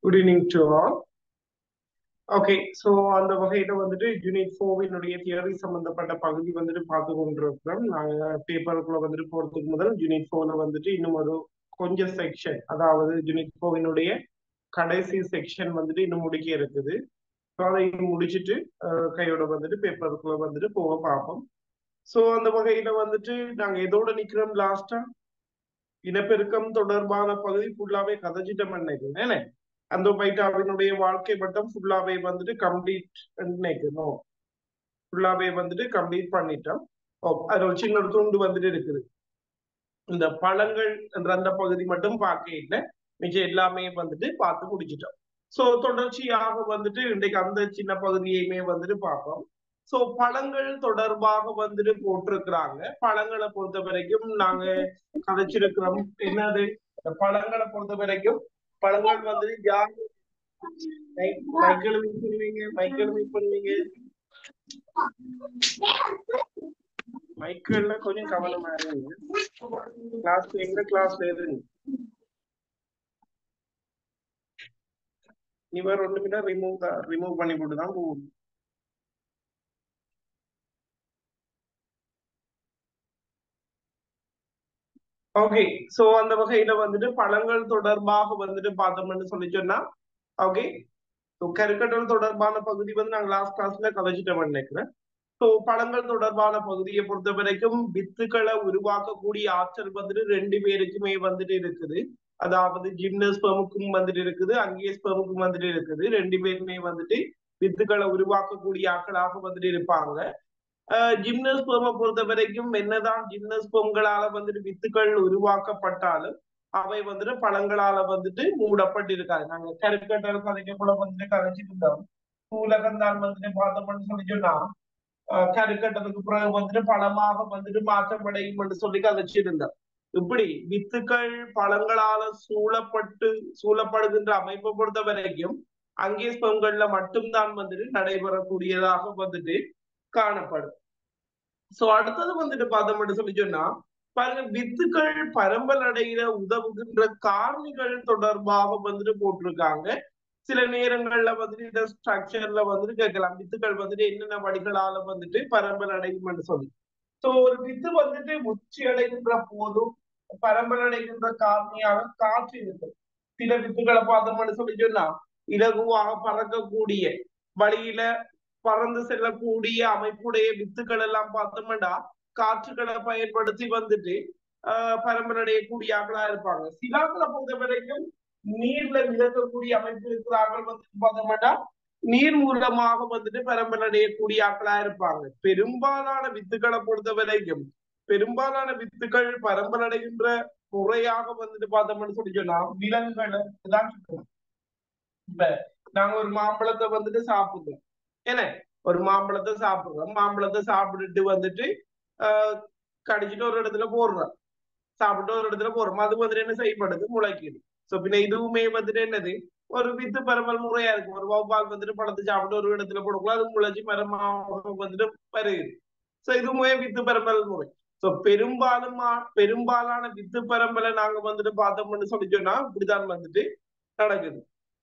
Good evening to all okay so அந்த வகையில வந்துட்டு யூனிட் ஃபோவினுடைய தியரி சம்பந்தப்பட்ட பகுதி வந்துட்டு பார்த்து கொண்டிருக்கிறோம் நாங்க பேப்பருக்குள்ள வந்துட்டு போறதுக்கு முதல் யூனிட் ஃபோர்ல வந்துட்டு இன்னும் ஒரு கொஞ்சம் செக்ஷன் அதாவது யூனிட் ஃபோவினுடைய கடைசி செக்ஷன் வந்துட்டு இன்னும் முடிக்க இருக்குது ஸோ அதை முடிச்சுட்டு அஹ், கையோட வந்துட்டு பேப்பருக்குள்ள வந்துட்டு போக பார்ப்போம் ஸோ அந்த வகையில வந்துட்டு நாங்க எதோட நிக்கிறோம் லாஸ்டா இனப்பெருக்கம் தொடர்பான பகுதி ஃபுல்லாவே கதைச்சிட்டோம் நினைக்கிறேன் என்ன? அந்த பைட்டாவினுடைய வாழ்க்கை மட்டம் ஃபுல்லாவே வந்துட்டு கம்ப்ளீட் நினைக்கணும் ஃபுல்லாவே வந்துட்டு கம்ப்ளீட் பண்ணிட்டோம் ஓ, அதுல ஒரு சின்ன ஒரு துண்டு வந்துட்டு இருக்குது இந்த பழங்கள் என்ற அந்த பகுதி மட்டும் பார்க்க இல்லை மிச்சம் எல்லாமே வந்துட்டு பார்த்து முடிச்சிட்டோம் சோ தொடர்ச்சியாக வந்துட்டு இன்றைக்கு அந்த சின்ன பகுதியையுமே வந்துட்டு பார்ப்போம் சோ பழங்கள் தொடர்பாக வந்துட்டு போட்டிருக்கிறாங்க பழங்களை பொறுத்த வரைக்கும் நாங்க கதைச்சிருக்கிறோம் என்னது இந்த பழங்களை பொறுத்த வரைக்கும் பழங்கள் வந்துட்டு யார் மைக்கேல் மீட் பண்ணுவீங்க மைக்கேல் மீட் பண்ணுவீங்க மைக்கேல்ல கொஞ்சம் கவனமா இருங்க கிளாஸ்ல எங்க கிளாஸ்ல இருங்க நீ வேற ரெண்டு மீட்டர் ரிமூவ் தான் ரிமூவ் பண்ணி போட்டு தான் போகும் ஓகே சோ அந்த வகையில வந்துட்டு பழங்கள் தொடர்பாக வந்துட்டு பார்த்தோம்னு சொல்லி சொன்னா ஓகே ஸோ கருக்கட்டல் தொடர்பான பகுதி வந்து நாங்க லாஸ்ட் கிளாஸ்ல கதைச்சிட்டோம் நினைக்கிறேன் ஸோ பழங்கள் தொடர்பான பகுதியை பொறுத்த வரைக்கும் வித்துக்களை உருவாக்கக்கூடிய ஆற்றல் வந்துட்டு ரெண்டு பேருக்குமே வந்துட்டு இருக்குது அதாவது ஜிம்னஸ்பமுக்கும் வந்துட்டு இருக்குது அங்கியஸ்பமுக்கும் வந்துட்டு இருக்குது ரெண்டு பேருமே வந்துட்டு வித்துக்களை உருவாக்கக்கூடிய ஆட்களாக வந்துட்டு இருப்பாங்க ஜிம்னஸ்போமை பொறுத்த வரைக்கும் என்னதான் ஜிம்னஸ்போம்களால வந்துட்டு வித்துக்கள் உருவாக்கப்பட்டாலும் அவை வந்துட்டு பழங்களால வந்துட்டு மூடப்பட்டிருக்காது நாங்க கருக்கட்டல் கதைக்க கூட வந்துட்டு கதைச்சிட்டு இருந்தோம் உலகம் தான் வந்துட்டு பார்த்தோம்னு சொல்லி சொன்னா அஹ் கருக்கட்டலுக்கு பிறகு வந்துட்டு பழமாக வந்துட்டு மாற்றமடையும் என்று சொல்லி கதைச்சிருந்தோம் இப்படி வித்துக்கள் பழங்களால சூழப்பட்டு சூழப்படுகின்ற அமைப்பை பொறுத்த வரைக்கும் அங்கே ஸ்பங்கள்ல மட்டும்தான் வந்துட்டு நடைபெறக்கூடியதாக வந்துட்டு காணப்படும் சோ அடுத்தது வந்துட்டு பார்த்தோம்னு சொல்லி சொன்னா பாருங்க வித்துக்கள் பரம்பல் அடையில உதவுகின்ற காரணிகள் தொடர்பாக வந்துட்டு போட்டிருக்காங்க சில நேரங்கள்ல வந்துட்டு இந்த ஸ்ட்ரக்சர்ல வந்துட்டு கேட்கலாம் வித்துக்கள் வந்துட்டு என்னென்ன வழிகளால வந்துட்டு பரம்பல் அடையும்னு சொல்லி சோ ஒரு வித்து வந்துட்டு உச்சி அடைகின்ற போதும் பரம்பல் அடைகின்ற காரணியாக காற்று இருக்கு சில வித்துக்களை பார்த்தோம்னு சொல்லி சொன்னா இலகுவாக பறக்கக்கூடிய வழியில பறந்து செல்லக்கூடிய அமைப்புடைய வித்துக்கள் எல்லாம் பார்த்தோம்னா காற்றுகளை பயன்படுத்தி வந்துட்டு ஆஹ் பரம்பரடையக்கூடிய ஆக்களா இருப்பாங்க சிலாக்களை பொறுத்த வரைக்கும் நீர்ல மிதக்கக்கூடிய அமைப்பு இருக்கிறார்கள் வந்துட்டு பார்த்தோம்னா நீர் மூலமாக வந்துட்டு பரம்பரடையக்கூடிய ஆக்களா இருப்பாங்க பெரும்பாலான வித்துக்களை பொறுத்த வரைக்கும் பெரும்பாலான வித்துக்கள் பரம்பரடைகின்ற முறையாக வந்துட்டு பார்த்தோம்னு சொல்லி சொன்னா விலங்குகளை தான் சொல்றோம். இப்ப நாங்க ஒரு மாம்பழத்தை வந்துட்டு சாப்பிடுறோம் என்ன ஒரு மாம்பழத்தை சாப்பிடுறோம் மாம்பழத்தை சாப்பிட்டுட்டு வந்துட்டு ஆஹ் கடிச்சிட்டு ஒரு இடத்துல போடுறோம் சாப்பிட்டு ஒரு இடத்துல போடுறோம் அது வந்துட்டு என்ன செய்யப்படுது முளைக்குது சோ பின்ன இதுவுமே வந்துட்டு என்னது ஒரு வித்து பரவல் முறையா இருக்கும் ஒரு வௌவால் வந்துட்டு பழத்தை சாப்பிட்டு ஒரு இடத்துல போடக்கூடாது அது முளைச்சி மரமாக வந்துட்டு வருகிறது சோ இதுவுமே வித்து பரவல் முறை சோ பெரும்பாலும் பெரும்பாலான வித்து பரம்பலை நாங்க வந்துட்டு பார்த்தோம்னு சொல்லி சொன்னா இப்படிதான் வந்துட்டு நடக்குது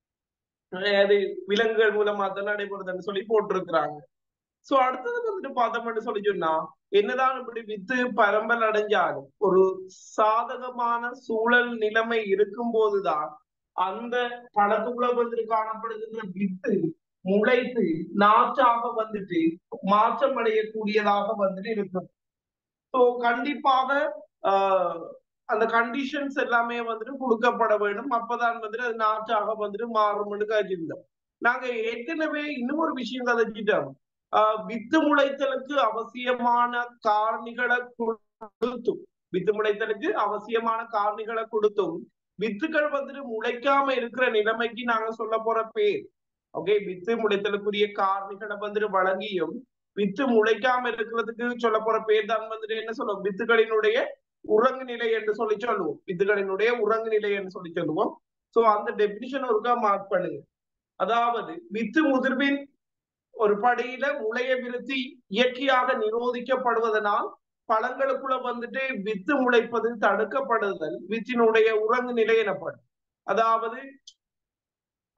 அது விலங்குகள் மூலமா தான் நடைபெறுதுன்னு சொல்லி போட்டிருக்கிறாங்க சோ அடுத்தது வந்துட்டு பார்த்தோம்னு சொல்லி சொன்னா என்னதான் இப்படி வித்து பரம்பல் அடைஞ்சாலும் ஒரு சாதகமான சூழல் நிலைமை இருக்கும் போதுதான் அந்த பழத்துக்குள்ள வந்துட்டு காணப்படுகின்ற வித்து முளைத்து நாற்றாக வந்துட்டு மாற்றம் அடையக்கூடியதாக வந்துட்டு இருக்கும் ஸோ கண்டிப்பாக ஆஹ் அந்த கண்டிஷன்ஸ் எல்லாமே வந்துட்டு கொடுக்கப்பட வேண்டும் அப்பதான் வந்துட்டு அது நாற்றாக வந்துட்டு மாறும்னு கருதிருந்தோம் நாங்க ஏற்கனவே இன்னும் ஒரு விஷயம் கதைச்சிட்டோம் ஆஹ் வித்து முளைத்தலுக்கு அவசியமான காரணிகளை கொடுத்தும் வித்து முளைத்தலுக்கு அவசியமான காரணிகளை கொடுத்தும் வித்துக்கள் வந்துட்டு முளைக்காம இருக்கிற நிலைமைக்கு நாங்க சொல்ல போற பேர் ஓகே வித்து முளைத்தலுக்குரிய காரணிகளை வந்துட்டு வழங்கியும் வித்து முளைக்காம இருக்கிறதுக்கு சொல்ல போற பேர் தான் வந்துட்டு என்ன சொல்லுவோம் வித்துக்களினுடைய உறங்கு நிலை என்று சொல்லி சொல்லுவோம் வித்துகளினுடைய உறங்கு நிலை என்று சொல்லி சொல்லுவோம் சோ அந்த டெபினிஷன் ஒருக்கா மார்க் பண்ணுங்க அதாவது வித்து முதிர்வின் ஒரு படியில முளைய விருத்தி இயற்கையாக நிரோதிக்கப்படுவதனால் பழங்களுக்குள்ள வந்துட்டு வித்து முளைப்பது தடுக்கப்படுதல் வித்தினுடைய உறங்கு நிலை எனப்படும் அதாவது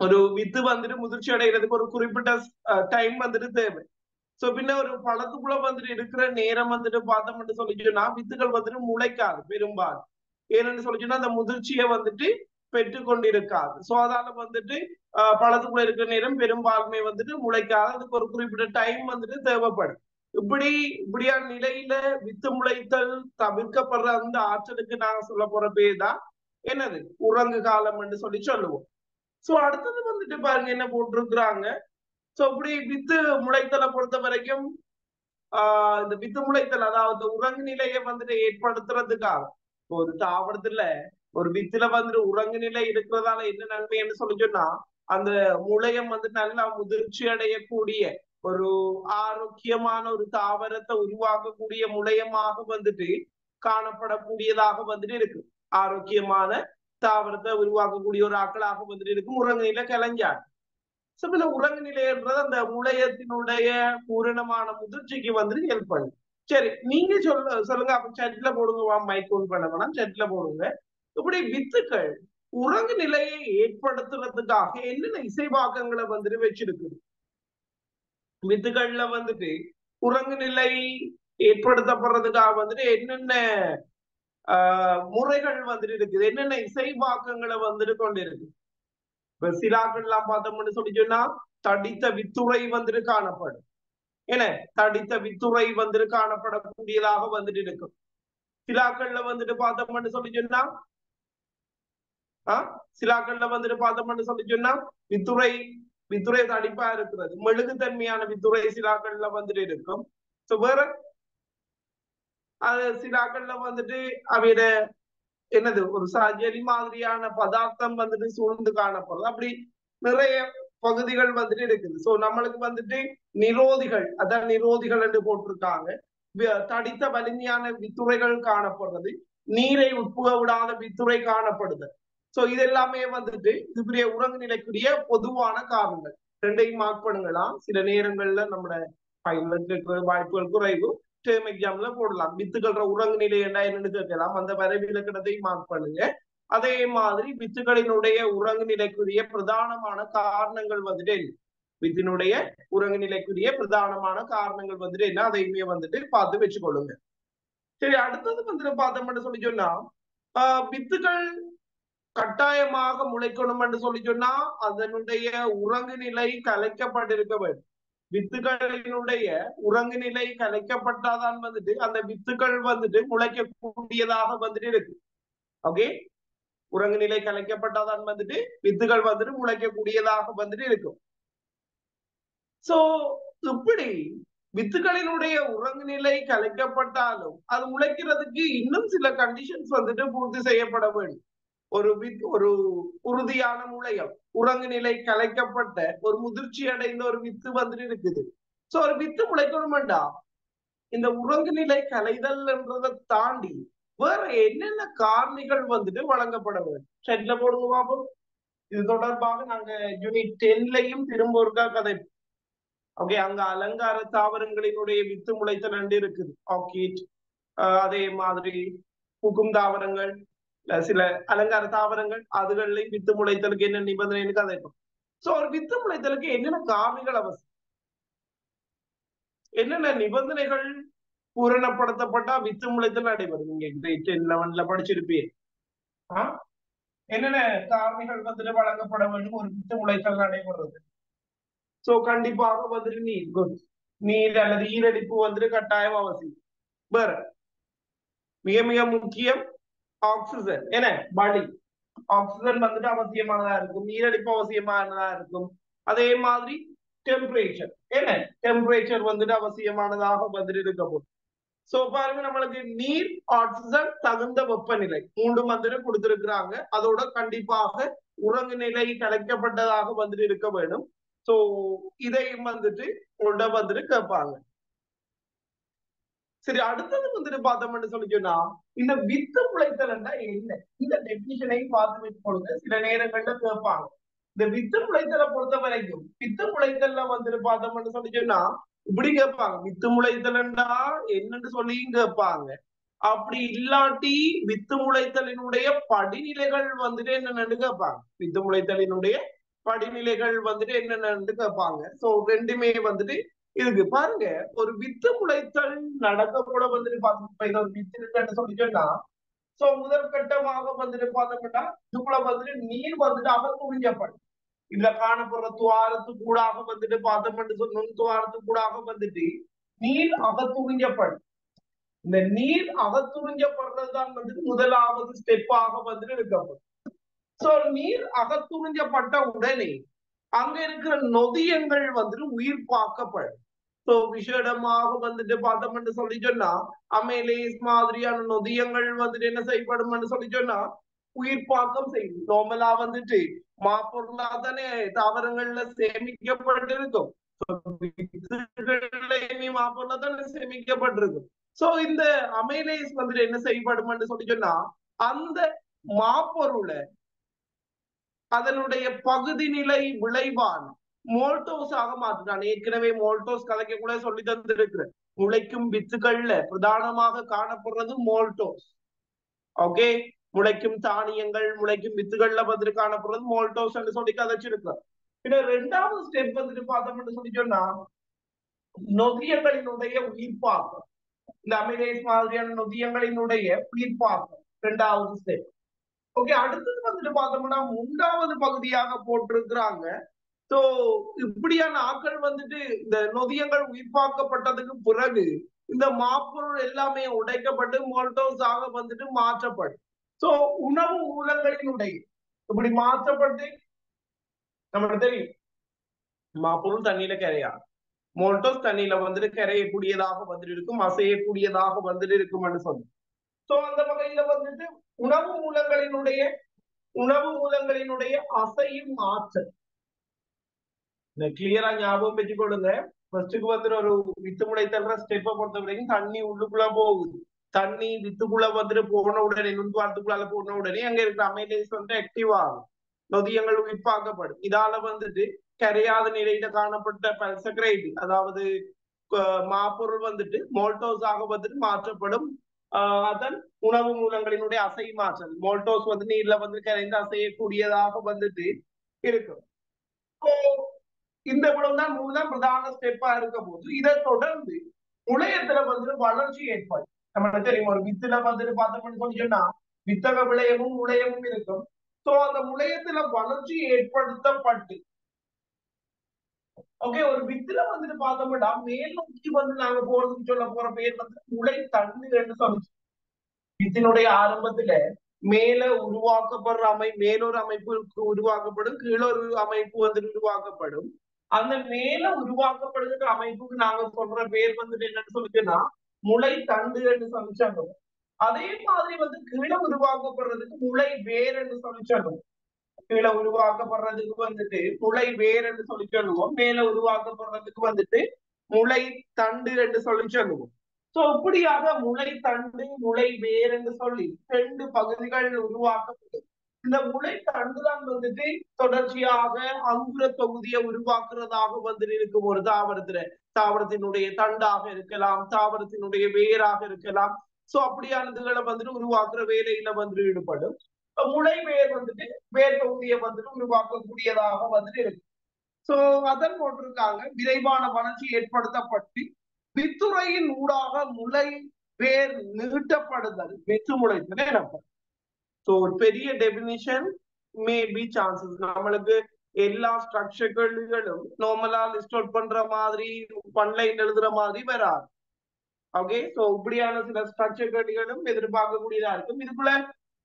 ஒரு வித்து வந்துட்டு முதிர்ச்சி அடைகிறதுக்கு ஒரு குறிப்பிட்ட டைம் வந்துட்டு தேவை சோ பின்ன ஒரு பழத்துக்குள்ள வந்துட்டு இருக்கிற நேரம் வந்துட்டு பார்த்தோம்னு சொல்லிச்சுன்னா வித்துகள் வந்துட்டு முளைக்காது பெரும்பாலும் ஏன்னு சொல்லிச்சுன்னா அந்த முதிர்ச்சியை வந்துட்டு பெற்று கொண்டிருக்காது சோ அதனால வந்துட்டு ஆஹ் பழத்துக்குள்ள இருக்கிற நேரம் பெரும்பான்மை வந்துட்டு முளைக்காது அதுக்கு ஒரு குறிப்பிட்ட டைம் வந்துட்டு தேவைப்படும் இப்படி இப்படியான நிலையில வித்து முளைத்தல் தவிர்க்கப்படுற அந்த ஆற்றலுக்கு நாங்க சொல்ல போற பேர் தான் என்னது உறங்கு காலம் என்று சொல்லி சொல்லுவோம் சோ அடுத்தது வந்துட்டு பாருங்க என்ன போட்டிருக்கிறாங்க சோ இப்படி வித்து முளைத்தலை பொறுத்த வரைக்கும் ஆஹ் இந்த வித்து முளைத்தல் அதாவது உறங்கு நிலையை வந்துட்டு ஏற்படுத்துறதுக்காக ஒரு தாவரத்துல ஒரு வித்துல வந்துட்டு உறங்கு நிலை இருக்கிறதால என்ன நன்மைன்னு சொல்லி சொன்னா அந்த முளையம் வந்து நல்லா முதிர்ச்சி அடையக்கூடிய ஒரு ஆரோக்கியமான ஒரு தாவரத்தை உருவாக்கக்கூடிய முளையமாக வந்துட்டு காணப்படக்கூடியதாக வந்துட்டு இருக்கு ஆரோக்கியமான தாவரத்தை உருவாக்கக்கூடிய ஒரு ஆக்களாக வந்துட்டு இருக்கும் உறங்கு நிலை கிளஞ்சாடு சோ இந்த உறங்கு நிலைன்றது அந்த முளையத்தினுடைய பூரணமான முதிர்ச்சிக்கு வந்துட்டு ஹெல்ப் பண்ணும் சரி நீங்க சொல்ல சொல்லுங்க அப்ப சட்ல போடுங்க மைக் ஓன் பண்ண வேணாம் சட்ல போடுங்க இப்படி வித்துக்கள் உறங்கு நிலையை ஏற்படுத்துறதுக்காக என்னென்ன இசைவாக்கங்களை வந்துட்டு வச்சிருக்குது வித்துக்கள்ல வந்துட்டு உறங்கு நிலை ஏற்படுத்தப்படுறதுக்காக வந்துட்டு என்னென்ன ஆஹ் முறைகள் வந்துட்டு இருக்குது என்னென்ன இசைவாக்கங்களை வந்துட்டு கொண்டு இருக்கு இப்ப சிலாக்கள் எல்லாம் பார்த்தோம்னு சொல்லி சொன்னா தடித்த வித்துறை வந்துட்டு காணப்படும் என்ன தடித்த வித்துறை வந்துட்டு காணப்படக்கூடியதாக வந்துட்டு இருக்கும் சிலாக்கள்ல வந்துட்டு பார்த்தோம்னு சொல்லி சொன்னா ஆஹ் சிலாக்கள்ல வந்துட்டு பார்த்தோம்னு சொல்லி சொன்னா வித்துறை வித்துறை தடிப்பா இருக்கிறது மெழுகுத்தன்மையான வித்துறை சிலாக்கள்ல வந்துட்டு இருக்கும் சோ வேற அது சிலாக்கள்ல வந்துட்டு அவையோட என்னது ஒரு சர்ஜரி மாதிரியான பதார்த்தம் வந்துட்டு சூழ்ந்து காணப்படுறது அப்படி நிறைய பகுதிகள் வந்துட்டு இருக்குது சோ நம்மளுக்கு வந்துட்டு நிரோதிகள் அதான் நிரோதிகள் என்று போட்டிருக்காங்க தடித்த வலிமையான வித்துறைகள் காணப்படுறது நீரை உட்புக விடாத வித்துறை காணப்படுது சோ இது எல்லாமே வந்துட்டு இதுக்குரிய உறங்கு நிலைக்குரிய பொதுவான காரணங்கள் ரெண்டையும் மார்க் பண்ணுங்களாம் சில நேரங்கள்ல நம்மளோட பைலட் இருக்கிற வாய்ப்புகள் குறைவு டேர்ம் எக்ஸாம்ல போடலாம் வித்துக்கள உறங்கு நிலை என்ன என்னன்னு கேட்கலாம் அந்த வரைவிலக்கணத்தை மார்க் பண்ணுங்க அதே மாதிரி வித்துகளினுடைய உறங்கு நிலைக்குரிய பிரதானமான காரணங்கள் வந்துட்டு வித்தினுடைய உறங்கு நிலைக்குரிய பிரதானமான காரணங்கள் வந்துட்டு என்ன அதையுமே வந்துட்டு பார்த்து வச்சுக்கொள்ளுங்க சரி அடுத்தது வந்துட்டு பார்த்தோம்னு சொல்லி சொன்னா ஆஹ் வித்துகள் கட்டாயமாக முளைக்கணும் என்று சொல்லி சொன்னா அதனுடைய உறங்கு நிலை கலைக்கப்பட்டிருக்க வேண்டும் வித்துகளினுடைய உறங்கு நிலை கலைக்கப்பட்டாதான் வந்துட்டு அந்த வித்துக்கள் வந்துட்டு முளைக்கக்கூடியதாக வந்துட்டு இருக்கு ஓகே உறங்கு நிலை கலைக்கப்பட்டாதான் வந்துட்டு வித்துகள் வந்துட்டு முளைக்கக்கூடியதாக வந்துட்டு இருக்கும் சோ இப்படி வித்துகளினுடைய உறங்கு நிலை கலைக்கப்பட்டாலும் அது முளைக்கிறதுக்கு இன்னும் சில கண்டிஷன்ஸ் வந்துட்டு பூர்த்தி செய்யப்பட வேண்டும் ஒரு வித் ஒரு உறுதியான முளையம் உறங்கு நிலை கலைக்கப்பட்ட ஒரு முதிர்ச்சி அடைந்த ஒரு வித்து வந்துட்டு இருக்குது சோ ஒரு வித்து முளைக்கணுமெண்டா இந்த உறங்கு நிலை கலைதல் என்றதை தாண்டி வேற என்னென்ன காரணிகள் வந்துட்டு வழங்கப்பட வேண்டும் செட்ல போடுங்க பாப்போம் இது தொடர்பாக நாங்க யூனிட் டென்லையும் திரும்ப ஒருக்கா கதை ஓகே அங்க அலங்கார தாவரங்களினுடைய வித்து முளைத்தல் ரெண்டு இருக்குது ஆர்கிட் அதே மாதிரி புகும் தாவரங்கள் சில அலங்கார தாவரங்கள் அதுகள்லையும் வித்து முளைத்தலுக்கு என்ன நிபந்தனைன்னு கதைப்போம் சோ ஒரு வித்து முளைத்தலுக்கு என்னென்ன காரணிகள் அவசியம் என்னென்ன நிபந்தனைகள் பூரணப்படுத்தப்பட்டா வித்து முளைத்தல் நடைபெறும் நீங்க கிரேட் டென் லெவன்ல படிச்சிருப்பீர் என்னென்ன காரணிகள் வந்துட்டு வழங்கப்பட வேண்டும் ஒரு வித்து முளைத்தல் நடைபெறுறது சோ கண்டிப்பாக வந்துட்டு நீர் குட் நீர் அல்லது ஈரடிப்பு வந்துட்டு கட்டாயம் அவசியம் வேற மிக மிக முக்கியம் ஆக்சிஜன் என்ன பலி ஆக்சிஜன் வந்துட்டு அவசியமானதா இருக்கும் நீரடிப்பு அவசியமானதா இருக்கும் அதே மாதிரி டெம்பரேச்சர் என்ன டெம்பரேச்சர் வந்துட்டு அவசியமானதாக வந்துட்டு இருக்க போகுது சோ பாருங்க நம்மளுக்கு நீர் ஆக்சிஜன் தகுந்த வெப்பநிலை மூன்றும் வந்துட்டு கொடுத்திருக்கிறாங்க அதோட கண்டிப்பாக உறங்கு நிலை கலைக்கப்பட்டதாக வந்துட்டு இருக்க வேண்டும் சோ இதையும் வந்துட்டு உங்கள்ட்ட வந்துட்டு கேட்பாங்க சரி அடுத்தது வந்துட்டு பார்த்தோம்னு சொல்லி சொன்னா இந்த வித்து முளைத்தல்னா என்ன இந்த டெபினிஷனையும் பார்த்து வச்சுக்கொள்ளுங்க சில நேரங்கள்ல கேட்பாங்க இந்த வித்து முளைத்தலை பொறுத்த வரைக்கும் வித்து முளைத்தல்ல வந்துட்டு பார்த்தோம்னு சொல்லி சொன்னா இப்படி கேட்பாங்க வித்து முளைத்தல்ண்டா என்னன்னு சொல்லியும் கேட்பாங்க அப்படி இல்லாட்டி வித்து முளைத்தலினுடைய படிநிலைகள் வந்துட்டு என்னன்னு கேட்பாங்க வித்து முளைத்தலினுடைய படிநிலைகள் வந்துட்டு என்னென்னு கேட்பாங்க சோ ரெண்டுமே வந்துட்டு இருக்கு பாருங்க ஒரு வித்து முளைத்தல் நடக்க கூட வந்துட்டு பாத்தீங்கன்னா ஒரு வித்து இருக்குன்னு சொல்லி சொன்னா சோ முதல் கட்டமாக வந்துட்டு பார்த்தோம்னா இதுக்குள்ள வந்துட்டு நீர் வந்துட்டு அகத்து உறிஞ்சப்படும் இதுல காணப்படுற துவாரத்து கூடாக வந்துட்டு பார்த்தோம்னு சொன்ன துவாரத்து கூடாக வந்துட்டு நீர் அகத்துறிஞ்சப்படும் இந்த நீர் அகத்துறிஞ்சப்படுறதுதான் வந்துட்டு முதலாவது ஸ்டெப்பாக வந்துட்டு இருக்கப்படும் சோ நீர் அகத்துறிஞ்சப்பட்ட உடனே அங்க இருக்கிற நொதியங்கள் வந்துட்டு உயிர் பார்க்கப்படும் சோ விசேடமாக வந்துட்டு பார்த்தோம்னு சொல்லி சொன்னா அமேலேஸ் மாதிரியான நொதியங்கள் வந்துட்டு என்ன செய்யப்படும்னு சொல்லி சொன்னா உயிர் பாக்கம் செய்யும் நார்மலா வந்துட்டு மாப்பொருளா தானே தாவரங்கள்ல சேமிக்கப்பட்டிருக்கும் மாப்பொருளா தானே சேமிக்கப்பட்டிருக்கும் சோ இந்த அமைலேஸ் வந்துட்டு என்ன செய்யப்படும்னு சொல்லி சொன்னா அந்த மாப்பொருளை அதனுடைய பகுதி நிலை விளைவான மோல்டோஸாக மாற்றினான் ஏற்கனவே மோல்டோஸ் கதைக்க கூட சொல்லி தந்திருக்கிறேன் முளைக்கும் வித்துகள்ல பிரதானமாக காணப்படுறது மோல்டோஸ் ஓகே முளைக்கும் தானியங்கள் முளைக்கும் வித்துகள்ல வந்துட்டு காணப்படுறது மோல்டோஸ் என்று சொல்லி கதைச்சிருக்கிறோம் பின்ன ரெண்டாவது ஸ்டெப் வந்துட்டு பார்த்தோம்னு சொல்லி சொன்னா நொதியங்களினுடைய உயிர்ப்பாக்கம் இந்த அமிலேஸ் மாதிரியான நொதியங்களினுடைய உயிர்ப்பாக்கம் ரெண்டாவது ஸ்டெப் ஓகே அடுத்தது வந்துட்டு பார்த்தோம்னா மூன்றாவது பகுதியாக போட்டிருக்கிறாங்க சோ இப்படியான ஆட்கள் வந்துட்டு இந்த நொதியங்கள் உயிர்ப்பாக்கப்பட்டதுக்கு பிறகு இந்த மாப்பொருள் எல்லாமே உடைக்கப்பட்டு மோல்டோஸ் ஆக வந்துட்டு மாற்றப்படும் சோ உணவு மூலங்களினுடைய இப்படி மாற்றப்பட்டு நமக்கு தெரியும் மாப்பொருள் தண்ணியில கரையாது மோல்டோஸ் தண்ணியில வந்துட்டு கரையக்கூடியதாக வந்துட்டு இருக்கும் அசையக்கூடியதாக வந்துட்டு இருக்கும்னு சொல்லி சோ அந்த வகையில வந்துட்டு உணவு மூலங்களினுடைய உணவு மூலங்களினுடைய அசையும் ஆற்றல் இந்த கிளியரா ஞாபகம் வச்சுக்கொள்ளுங்க ஃபர்ஸ்ட்டுக்கு வந்துட்டு ஒரு வித்து முளைத்தல்ற ஸ்டெப்பை பொறுத்த வரைக்கும் தண்ணி உள்ளுக்குள்ள போகுது தண்ணி வித்துக்குள்ள வந்துட்டு போன உடனே நுண்பாரத்துக்குள்ளால போன உடனே அங்க இருக்கிற அமைலேஸ் வந்து ஆக்டிவ் ஆகும் நொதியங்கள் உயிர்ப்பாக்கப்படும் இதால வந்துட்டு கரையாத நிலையில காணப்பட்ட பல்சக்ரைடு அதாவது மாப்பொருள் வந்துட்டு மோல்டோஸ் ஆக வந்துட்டு மாற்றப்படும் அதன் உணவு மூலங்களினுடைய அசை மாற்றல் மோல்டோஸ் வந்து நீர்ல வந்து கரைந்து அசையக்கூடியதாக வந்துட்டு இருக்கும் இந்த இவ்வளவுதான் மூலம் பிரதான ஸ்டெப்பா இருக்க போது இதை தொடர்ந்து முளையத்துல வந்துட்டு வளர்ச்சி ஏற்படும் நம்ம தெரியும் ஒரு வித்துல வந்துட்டு பார்த்தோம்னு சொல்லி சொன்னா வித்தக விளையமும் முளையமும் இருக்கும் சோ அந்த முளையத்துல வளர்ச்சி ஏற்படுத்தப்பட்டு ஓகே ஒரு வித்துல வந்துட்டு பார்த்தோம்னா மேல் நோக்கி வந்து நாங்க போறதுக்கு சொல்ல போற பேர் வந்து முளை தண்டு என்று சொல்லுச்சு வித்தினுடைய ஆரம்பத்துல மேல உருவாக்கப்படுற அமை மேலொரு அமைப்பு உருவாக்கப்படும் கீழொரு அமைப்பு வந்துட்டு உருவாக்கப்படும் அந்த மேல உருவாக்கப்படுகிற அமைப்புக்கு நாங்க சொல்ற பேர் வந்துட்டு என்னன்னு சொல்லிச்சுன்னா முளை தண்டு என்று சொல்லிச்சாங்க அதே மாதிரி வந்து கீழே உருவாக்கப்படுறதுக்கு முளை வேர் என்று சொல்லி சொல்லுவோம் கீழே உருவாக்கப்படுறதுக்கு வந்துட்டு முளை வேர் என்று சொல்லி சொல்லுவோம் மேல உருவாக்கப்படுறதுக்கு வந்துட்டு முளை தண்டு என்று சொல்லி சொல்லுவோம் சோ இப்படியாக முளை தண்டு முளை வேர் என்று சொல்லி ரெண்டு பகுதிகள் உருவாக்கப்படும் இந்த முளை தண்டுதான் வந்துட்டு தொடர்ச்சியாக அங்குர தொகுதியை உருவாக்குறதாக வந்துட்டு இருக்கும் ஒரு தாவரத்துல தாவரத்தினுடைய தண்டாக இருக்கலாம் தாவரத்தினுடைய வேராக இருக்கலாம் சோ அப்படியானதுகளை வந்துட்டு உருவாக்குற வேலையில வந்துட்டு ஈடுபடும் முளை வேர் வந்துட்டு வேர் தொகுதியை வந்துட்டு உருவாக்கக்கூடியதாக வந்துட்டு இருக்கு சோ அதன் போட்டிருக்காங்க விரைவான வளர்ச்சி ஏற்படுத்தப்பட்டு வித்துறையின் ஊடாக முளை வேர் நீட்டப்படுதல் வெற்று முளைத்தல் எனப்படும் ஸோ ஒரு பெரிய டெபினிஷன் மே பி சான்சஸ் நம்மளுக்கு எல்லா ஸ்ட்ரக்சர்களும் நார்மலா லிஸ்ட் அவுட் பண்ற மாதிரி பன்லைன் எழுதுற மாதிரி வராது ஓகே சோ இப்படியான சில ஸ்ட்ரக்சர்களும் எதிர்பார்க்கக்கூடியதா இருக்கும் இதுக்குள்ள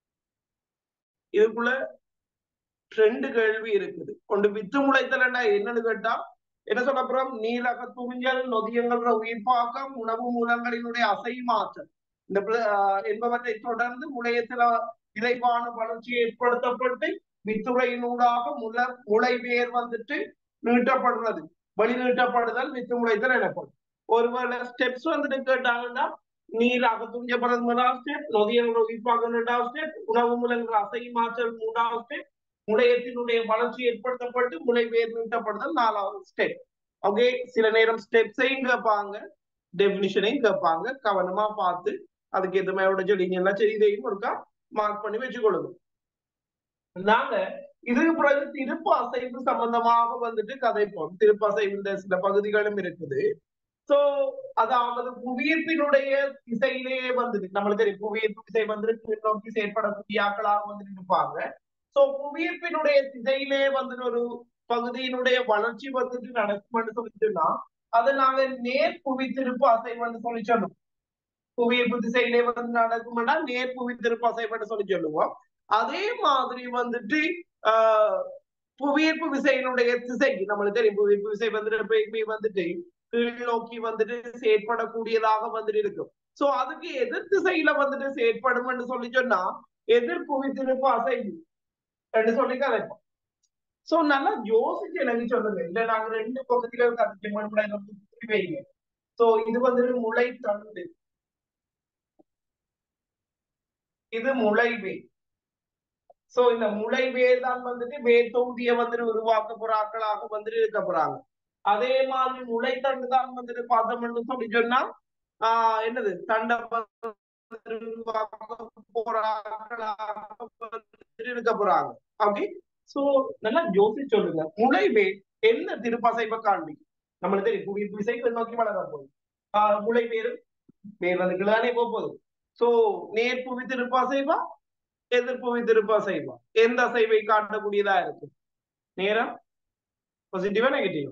இதுக்குள்ள ரெண்டு கேள்வி இருக்குது ஒன்று வித்து முளைத்தல்னா என்னன்னு கேட்டா என்ன சொல்ல போறோம் நீரக துணிஞ்சல் நொதியங்கள உயிர்ப்பாக்கம் உணவு மூலங்களினுடைய அசை மாற்றல் இந்த என்பவற்றை தொடர்ந்து முளையத்துல விரைவான வளர்ச்சி ஏற்படுத்தப்பட்டு வித்துறையினூடாக முள முளை வேர் வந்துட்டு நீட்டப்படுறது வழி நீட்டப்படுதல் வித்து முளைத்தல் எனப்படும் ஒருவேளை ஸ்டெப்ஸ் வந்துட்டு கேட்டாங்கன்னா நீர் அகத்துஞ்சப்படுறது முதலாவது ஸ்டெப் நொதியங்கள் உயிர்ப்பாக்கம் இரண்டாவது ஸ்டெப் உணவு மூலங்கள் அசை மாற்றல் மூன்றாவது ஸ்டெப் முளையத்தினுடைய வளர்ச்சி ஏற்படுத்தப்பட்டு முளை வேர் நீட்டப்படுதல் நாலாவது ஸ்டெப் ஓகே சில நேரம் ஸ்டெப்ஸையும் கேட்பாங்க டெபினிஷனையும் கேட்பாங்க கவனமா பார்த்து அதுக்கு எது மாதிரி சொல்லிங்க எல்லாம் சரி இதையும் ஒருக்கா மார்க் பண்ணி வச்சுக்கொள்ளுங்க நாங்க இதுக்கு பிறகு திருப்பு அசைவு சம்பந்தமாக வந்துட்டு கதைப்போம் திருப்பு அசைவு சில பகுதிகளும் இருக்குது சோ அதாவது புவியீர்ப்பினுடைய திசையிலேயே வந்துட்டு நம்மளுக்கு தெரியும் புவியீர்ப்பு திசை வந்துட்டு கீழ் நோக்கி செயற்படக்கூடிய ஆக்களாக வந்துட்டு இருப்பாங்க சோ புவியீர்ப்பினுடைய திசையிலே வந்துட்டு ஒரு பகுதியினுடைய வளர்ச்சி வந்துட்டு நடக்கும்னு சொல்லிட்டுனா அதை நாங்க நேர் புவி திருப்பு அசைவுன்னு சொல்லி சொல்லுவோம் புவியீர்ப்பு திசையிலே வந்து நடக்கும்னா நேர் புவி திருப்பு அசைவுன்னு சொல்லி சொல்லுவோம் அதே மாதிரி வந்துட்டு ஆஹ் புவியீர்ப்பு விசையினுடைய திசைக்கு நம்மளுக்கு தெரியும் புவியீர்ப்பு விசை வந்துட்டு எப்பயுமே வந்துட்டு கீழ் நோக்கி வந்துட்டு செயற்படக்கூடியதாக வந்துட்டு இருக்கும் சோ அதுக்கு எதிர் திசையில வந்துட்டு செயற்படும் சொல்லி சொன்னா எதிர் புவி திருப்பு அசைவு என்று சொல்லி கதைப்போம் சோ நல்லா யோசிச்சு எனக்கு சொல்லுங்க இல்ல நாங்க ரெண்டு பகுதிகள் கதைச்சு வைங்க சோ இது வந்துட்டு முளை தண்டு இது முளைவே சோ இந்த முளைவே தான் வந்துட்டு வேர் தொகுதியை வந்துட்டு உருவாக்க போற ஆட்களாக வந்துட்டு இருக்க போறாங்க அதே மாதிரி முளைத்தண்டு தான் வந்துட்டு பார்த்தோம்னு சொல்லி சொன்னா ஆஹ் என்னது தண்டை போற ஆட்களாக இருக்க போறாங்க ஓகே சோ நல்லா யோசிச்சு சொல்லுங்க முளைவே என்ன திருப்பசைவ காண்பி நம்மளுக்கு தெரியும் புவி திசைக்கு நோக்கி வளர போகுது ஆஹ் முளை வேறு வேர் வந்து கிளானே போக போகுது சோ நேர் புவி திருப்பாசைவா எதிர்ப்புவி திருப்பாசைவா எந்த அசைவை காட்டக்கூடியதா இருக்கு நேரம் பாசிட்டிவா நெகட்டிவ்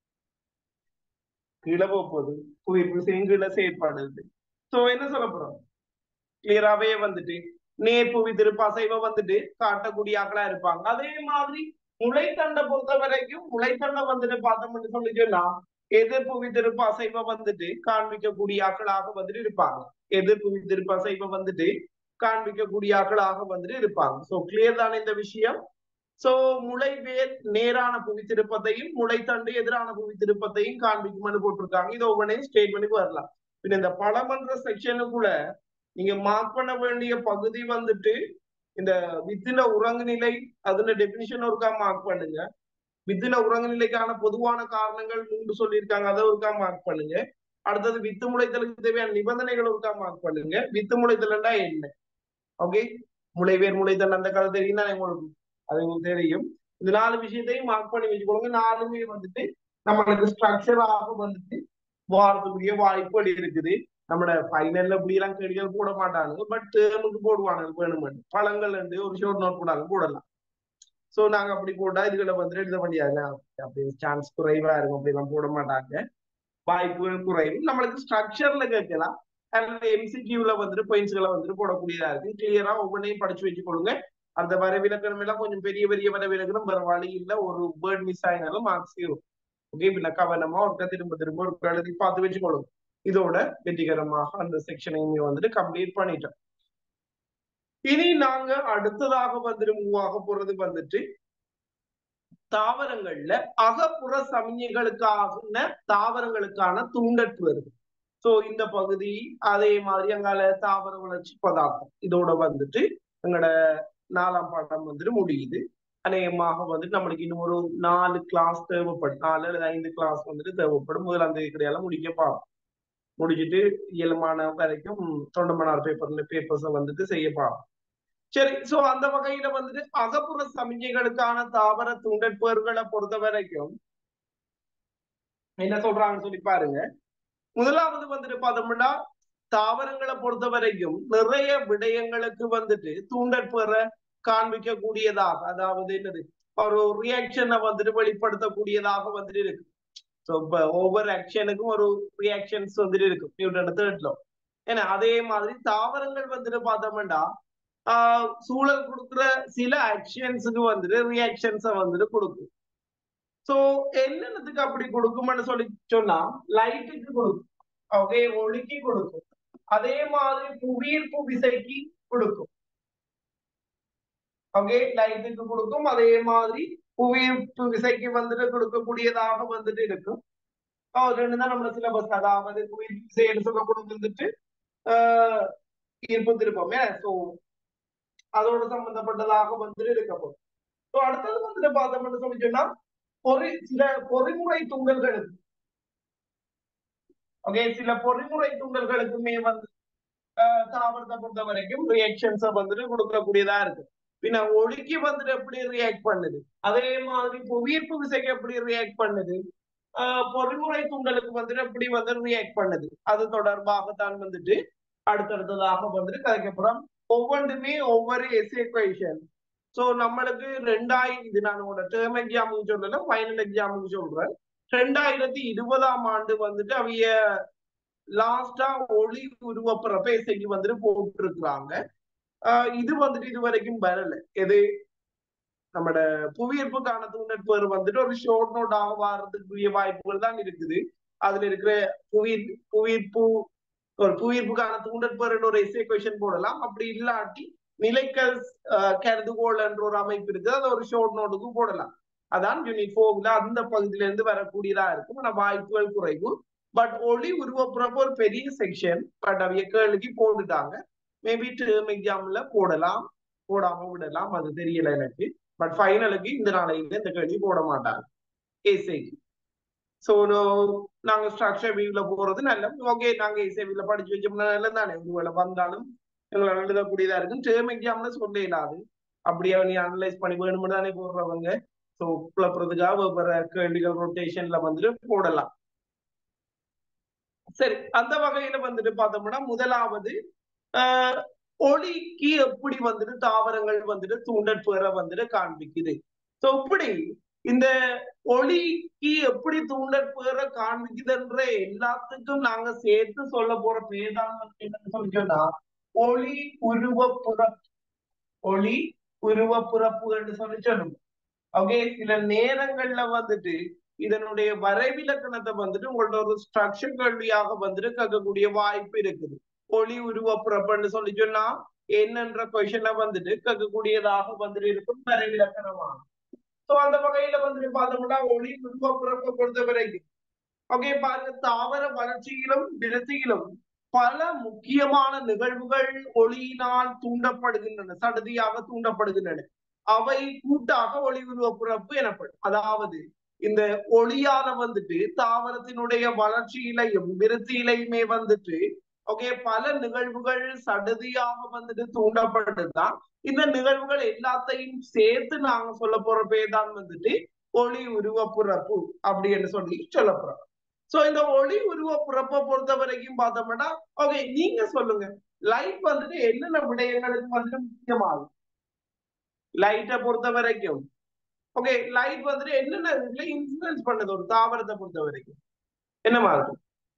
கீழே போக போகுது புவி திசையும் கீழே செயற்பாடு சோ என்ன சொல்ல போறோம் கிளியராவே வந்துட்டு நேர்புவி திருப்பாசைவ வந்துட்டு காட்டக்கூடிய ஆக்களா இருப்பாங்க அதே மாதிரி முளைத்தண்டை பொறுத்த வரைக்கும் முளைத்தண்டை வந்துட்டு பார்த்தோம்னு சொல்லி சொன்னா எதிர்ப்புவி திருப்பாசைவ வந்துட்டு காண்பிக்கக்கூடிய ஆக்களாக வந்துட்டு இருப்பாங்க எதிர்ப்புவி திருப்பாசைவ வந்துட்டு காண்பிக்கக்கூடிய ஆக்களாக வந்துட்டு இருப்பாங்க சோ கிளியர் தானே இந்த விஷயம் சோ முளை வேர் நேரான புவி திருப்பத்தையும் முளைத்தண்டு எதிரான புவி திருப்பத்தையும் காண்பிக்கும்னு போட்டிருக்காங்க இது ஒவ்வொன்றையும் ஸ்டேட்மெண்ட்டுக்கு வரலாம் பின்ன இந்த பழமன்ற செக்ஷனுக்குள்ள நீங்க மார்க் பண்ண வேண்டிய பகுதி வந்துட்டு இந்த வித்தின உறங்கு நிலை அதுல டெபினிஷன் ஒருக்கா மார்க் பண்ணுங்க வித்தின உறங்கு நிலைக்கான பொதுவான காரணங்கள் மூன்று சொல்லியிருக்காங்க அதை ஒருக்கா மார்க் பண்ணுங்க அடுத்தது வித்து முளைத்தலுக்கு தேவையான நிபந்தனைகள் ஒருக்கா மார்க் பண்ணுங்க வித்து முளைத்தல்னா என்ன ஓகே முளைவேர் முளைத்தல் அந்த காலம் தெரியும் தானே உங்களுக்கு அது உங்களுக்கு தெரியும் இந்த நாலு விஷயத்தையும் மார்க் பண்ணி வச்சுக்கோங்க நாலுமே வந்துட்டு நம்மளுக்கு ஸ்ட்ரக்சராக வந்துட்டு வாரத்துக்குரிய வாய்ப்புகள் இருக்குது நம்மளோட ஃபைனல்ல இப்படி எல்லாம் கேள்விகள் போட மாட்டாங்க பட் டேர்முக்கு போடுவாங்க வேணுமென்று பழங்கள் வந்து ஒரு ஷோர்ட் நோட் போடாங்க போடலாம் சோ நாங்க அப்படி போட்டா இதுகளை வந்துட்டு எழுத முடியாது அப்படி சான்ஸ் குறைவா இருக்கும் அப்படி எல்லாம் போட மாட்டாங்க வாய்ப்புகள் குறைவு நம்மளுக்கு ஸ்ட்ரக்சர்ல கேட்கலாம் அல்லது எம்சிக்யூல வந்துட்டு பாயிண்ட்ஸ்களை வந்துட்டு போடக்கூடியதா இருக்கு கிளியரா ஒவ்வொன்றையும் படிச்சு வச்சு கொடுங்க அந்த வரைவிலக்கணம் எல்லாம் கொஞ்சம் பெரிய பெரிய வரைவிலக்கணம் வேற வழி இல்ல ஒரு வேர்ட் மிஸ் ஆயினாலும் மார்க்ஸ் இருக்கும் ஓகே பின்ன கவனமா ஒருக்க திரும்ப திரும்ப ஒரு எழுதி பார்த்து வச்சுக்கொள்ளுங்க இதோட வெற்றிகரமாக அந்த செக்ஷனையுமே வந்துட்டு கம்ப்ளீட் பண்ணிட்டோம் இனி நாங்க அடுத்ததாக வந்துட்டு மூவ் ஆக போறது வந்துட்டு தாவரங்கள்ல அகப்புற சமயங்களுக்கான தாவரங்களுக்கான தூண்டற்று வருது சோ இந்த பகுதி அதே மாதிரி அங்கால தாவர வளர்ச்சி பதார்த்தம் இதோட வந்துட்டு எங்களோட நாலாம் பாடம் வந்துட்டு முடியுது அநேகமாக வந்துட்டு நம்மளுக்கு இன்னும் ஒரு நாலு கிளாஸ் தேவைப்படும் நாலு அல்லது ஐந்து கிளாஸ் வந்துட்டு தேவைப்படும் முதலாம் தேதி கிடையாது முடிக்க பார்ப்போம் முடிச்சுட்டு இயலுமான வரைக்கும் தொண்டமனார் பேப்பர்ல பேப்பர்ஸை வந்துட்டு செய்ய பார்ப்போம் சரி சோ அந்த வகையில வந்துட்டு அகப்புற சமிஞ்சைகளுக்கான தாவர தூண்டற்பேர்களை பொறுத்த வரைக்கும் என்ன சொல்றாங்கன்னு சொல்லி பாருங்க முதலாவது வந்துட்டு பார்த்தோம்னா தாவரங்களை பொறுத்த வரைக்கும் நிறைய விடயங்களுக்கு வந்துட்டு தூண்டற்பேரை காண்பிக்க கூடியதாக அதாவது என்னது ஒரு ரியாக்ஷனை வந்துட்டு வெளிப்படுத்தக்கூடியதாக வந்துட்டு இருக்கு ஸோ இப்போ ஒவ்வொரு ஆக்ஷனுக்கும் ஒரு ரியாக்ஷன்ஸ் வந்துட்டு இருக்கும் நியூட்டன் தேர்ட்ல ஏன்னா அதே மாதிரி தாவரங்கள் வந்துட்டு பார்த்தோம்னா ஆஹ் சூழல் கொடுக்குற சில ஆக்ஷன்ஸுக்கு வந்துட்டு ரியாக்ஷன்ஸை வந்துட்டு கொடுக்கும் சோ என்னென்னத்துக்கு அப்படி கொடுக்கும்னு சொல்லி சொன்னா லைட்டுக்கு கொடுக்கும் ஓகே ஒளிக்கு கொடுக்கும் அதே மாதிரி புவியீர்ப்பு விசைக்கு கொடுக்கும் ஓகே லைட்டுக்கு கொடுக்கும் அதே மாதிரி புவியீர்ப்பு விசைக்கு வந்துட்டு கொடுக்கக்கூடியதாக வந்துட்டு இருக்கும் ரெண்டு தான் நம்ம சிலபஸ் அதாவது புவியீர்ப்பு விசை சொல்லக்கூடும் வந்துட்டு ஆஹ் ஈர்ப்பு திருப்பம் சோ அதோட சம்பந்தப்பட்டதாக வந்துட்டு இருக்கப்படும் ஸோ அடுத்தது வந்துட்டு பார்த்தோம்னு சொல்லி சொன்னா பொறி சில பொறிமுறை தூண்டல்களுக்கு ஓகே சில பொறிமுறை தூண்டல்களுக்குமே வந்து தாவரத்தை பொறுத்த வரைக்கும் ரியாக்ஷன்ஸை வந்துட்டு கொடுக்கக்கூடியதா இருக்கு பின்ன ஒளிக்கு வந்துட்டு எப்படி ரியாக்ட் பண்ணுது அதே மாதிரி புவியீர்ப்பு விசைக்கு எப்படி ரியாக்ட் பண்ணுது ஆஹ் பொறிமுறை தூண்டலுக்கு வந்துட்டு எப்படி வந்து ரியாக்ட் பண்ணுது அது தொடர்பாகத்தான் வந்துட்டு அடுத்தடுத்ததாக வந்துட்டு கதைக்கப்புறம் ஒவ்வொன்றுமே ஒவ்வொரு எஸ்ஏக்வேஷன் சோ நம்மளுக்கு ரெண்டாயிரம் இது நான் உங்களோட டேர்ம் எக்ஸாமுக்கு சொல்லல ஃபைனல் எக்ஸாமுக்கு சொல்றேன் ரெண்டாயிரத்தி இருபதாம் ஆண்டு வந்துட்டு அவைய லாஸ்டா ஒளி உருவப்புறப்ப இசைக்கு வந்துட்டு போட்டிருக்கிறாங்க ஆஹ் இது வந்துட்டு இது வரைக்கும் வரல எது நம்மட புவியீர்ப்புக்கான தூண்டற்பேர் வந்துட்டு ஒரு ஷோர்ட் நோட்டாக வாரதுக்குரிய வாய்ப்புகள் தான் இருக்குது அதுல இருக்கிற புவியீர் புவியீர்ப்பு ஒரு புவியீர்ப்புக்கான தூண்டற்பேர் ஒரு எஸ்ஏ கொஷன் போடலாம் அப்படி இல்லாட்டி நிலைக்கல் கருதுகோள் என்ற ஒரு அமைப்பு இருக்குது அதை ஒரு ஷோர்ட் நோட்டுக்கு போடலாம் அதான் யூனிட் ஃபோர்ல அந்த பகுதியில இருந்து வரக்கூடியதா இருக்கும் ஆனா வாய்ப்புகள் குறைவு பட் ஒளி உருவப்புறப்ப ஒரு பெரிய செக்ஷன் பட் அவைய கேள்விக்கு போட்டுட்டாங்க மேபி டேர்ம் எக்ஸாம்ல போடலாம் போடாம விடலாம் அது தெரியல எனக்கு பட் ஃபைனலுக்கு இந்த நாளையில இந்த கேள்வி போட மாட்டாங்க ஏசைக்கு ஸோ நாங்க ஸ்ட்ரக்சர் வியூல போறது நல்ல ஓகே நாங்க ஏசேவில படிச்சு வச்சோம்னா நல்லது தானே ஒருவேளை வந்தாலும் எங்களால் எழுதக்கூடியதா இருக்கும் டேர்ம் எக்ஸாம்ல சொல்ல இல்லாது அப்படியே நீ அனலைஸ் பண்ணி வேணும்னு தானே போடுறவங்க ஸோ குழப்பறதுக்காக வெவ்வேறு கேள்விகள் ரொட்டேஷன்ல வந்துட்டு போடலாம் சரி அந்த வகையில வந்துட்டு பார்த்தோம்னா முதலாவது ஆஹ் ஒளிக்கு எப்படி வந்துட்டு தாவரங்கள் வந்துட்டு தூண்டல் பெற வந்துட்டு காண்பிக்குது ஸோ இப்படி இந்த ஒளிக்கு எப்படி தூண்டல் பெற காண்பிக்குதுன்ற எல்லாத்துக்கும் நாங்க சேர்த்து சொல்ல போற பேதான் என்னன்னு சொல்லி சொன்னா ஒளி உருவப்புறப்பு ஒளி உருவப்புறப்பு என்று சொல்லி சொல்லணும் ஓகே சில நேரங்கள்ல வந்துட்டு இதனுடைய வரைவிலக்கணத்தை வந்துட்டு உங்கள்ட்ட ஒரு ஸ்ட்ரக்சர் கேள்வியாக வந்துட்டு கேட்கக்கூடிய வாய்ப்பு இருக்குது ஒளி உருவப்புறப்புன்னு சொல்லி சொன்னா என்னன்ற கொஸ்டின்ல வந்துட்டு கேட்கக்கூடியதாக வந்துட்டு இருக்கும் வரைவிலக்கணமா சோ அந்த வகையில வந்துட்டு பார்த்தோம்னா ஒளி உருவப்புறப்பை பொறுத்த வரைக்கும் ஓகே பாருங்க தாவர வளர்ச்சியிலும் விருத்தியிலும் பல முக்கியமான நிகழ்வுகள் ஒளியினால் தூண்டப்படுகின்றன சடுதியாக தூண்டப்படுகின்றன அவை கூட்டாக ஒளி உருவப்புறப்பு எனப்படும் அதாவது இந்த ஒளியால வந்துட்டு தாவரத்தினுடைய வளர்ச்சியிலையும் விருத்தியிலையுமே வந்துட்டு ஓகே பல நிகழ்வுகள் சடுதியாக வந்துட்டு தூண்டப்பட்டுதான் இந்த நிகழ்வுகள் எல்லாத்தையும் சேர்த்து நாங்க சொல்ல போற பேர் தான் வந்துட்டு ஒளி உருவப்புறப்பு அப்படின்னு சொல்லி சொல்ல போறோம் சோ இந்த ஒளி உருவப்புறப்பை பொறுத்த வரைக்கும் பார்த்தோம்னா ஓகே நீங்க சொல்லுங்க லைட் வந்துட்டு என்னென்ன விடயங்களுக்கு வந்துட்டு முக்கியமாகும் லைட்டை பொறுத்த வரைக்கும் ஓகே லைட் வந்துட்டு என்னென்ன இதுல இன்ஃபுளுன்ஸ் பண்ணுது ஒரு தாவரத்தை பொறுத்த வரைக்கும் என்ன மாதிரி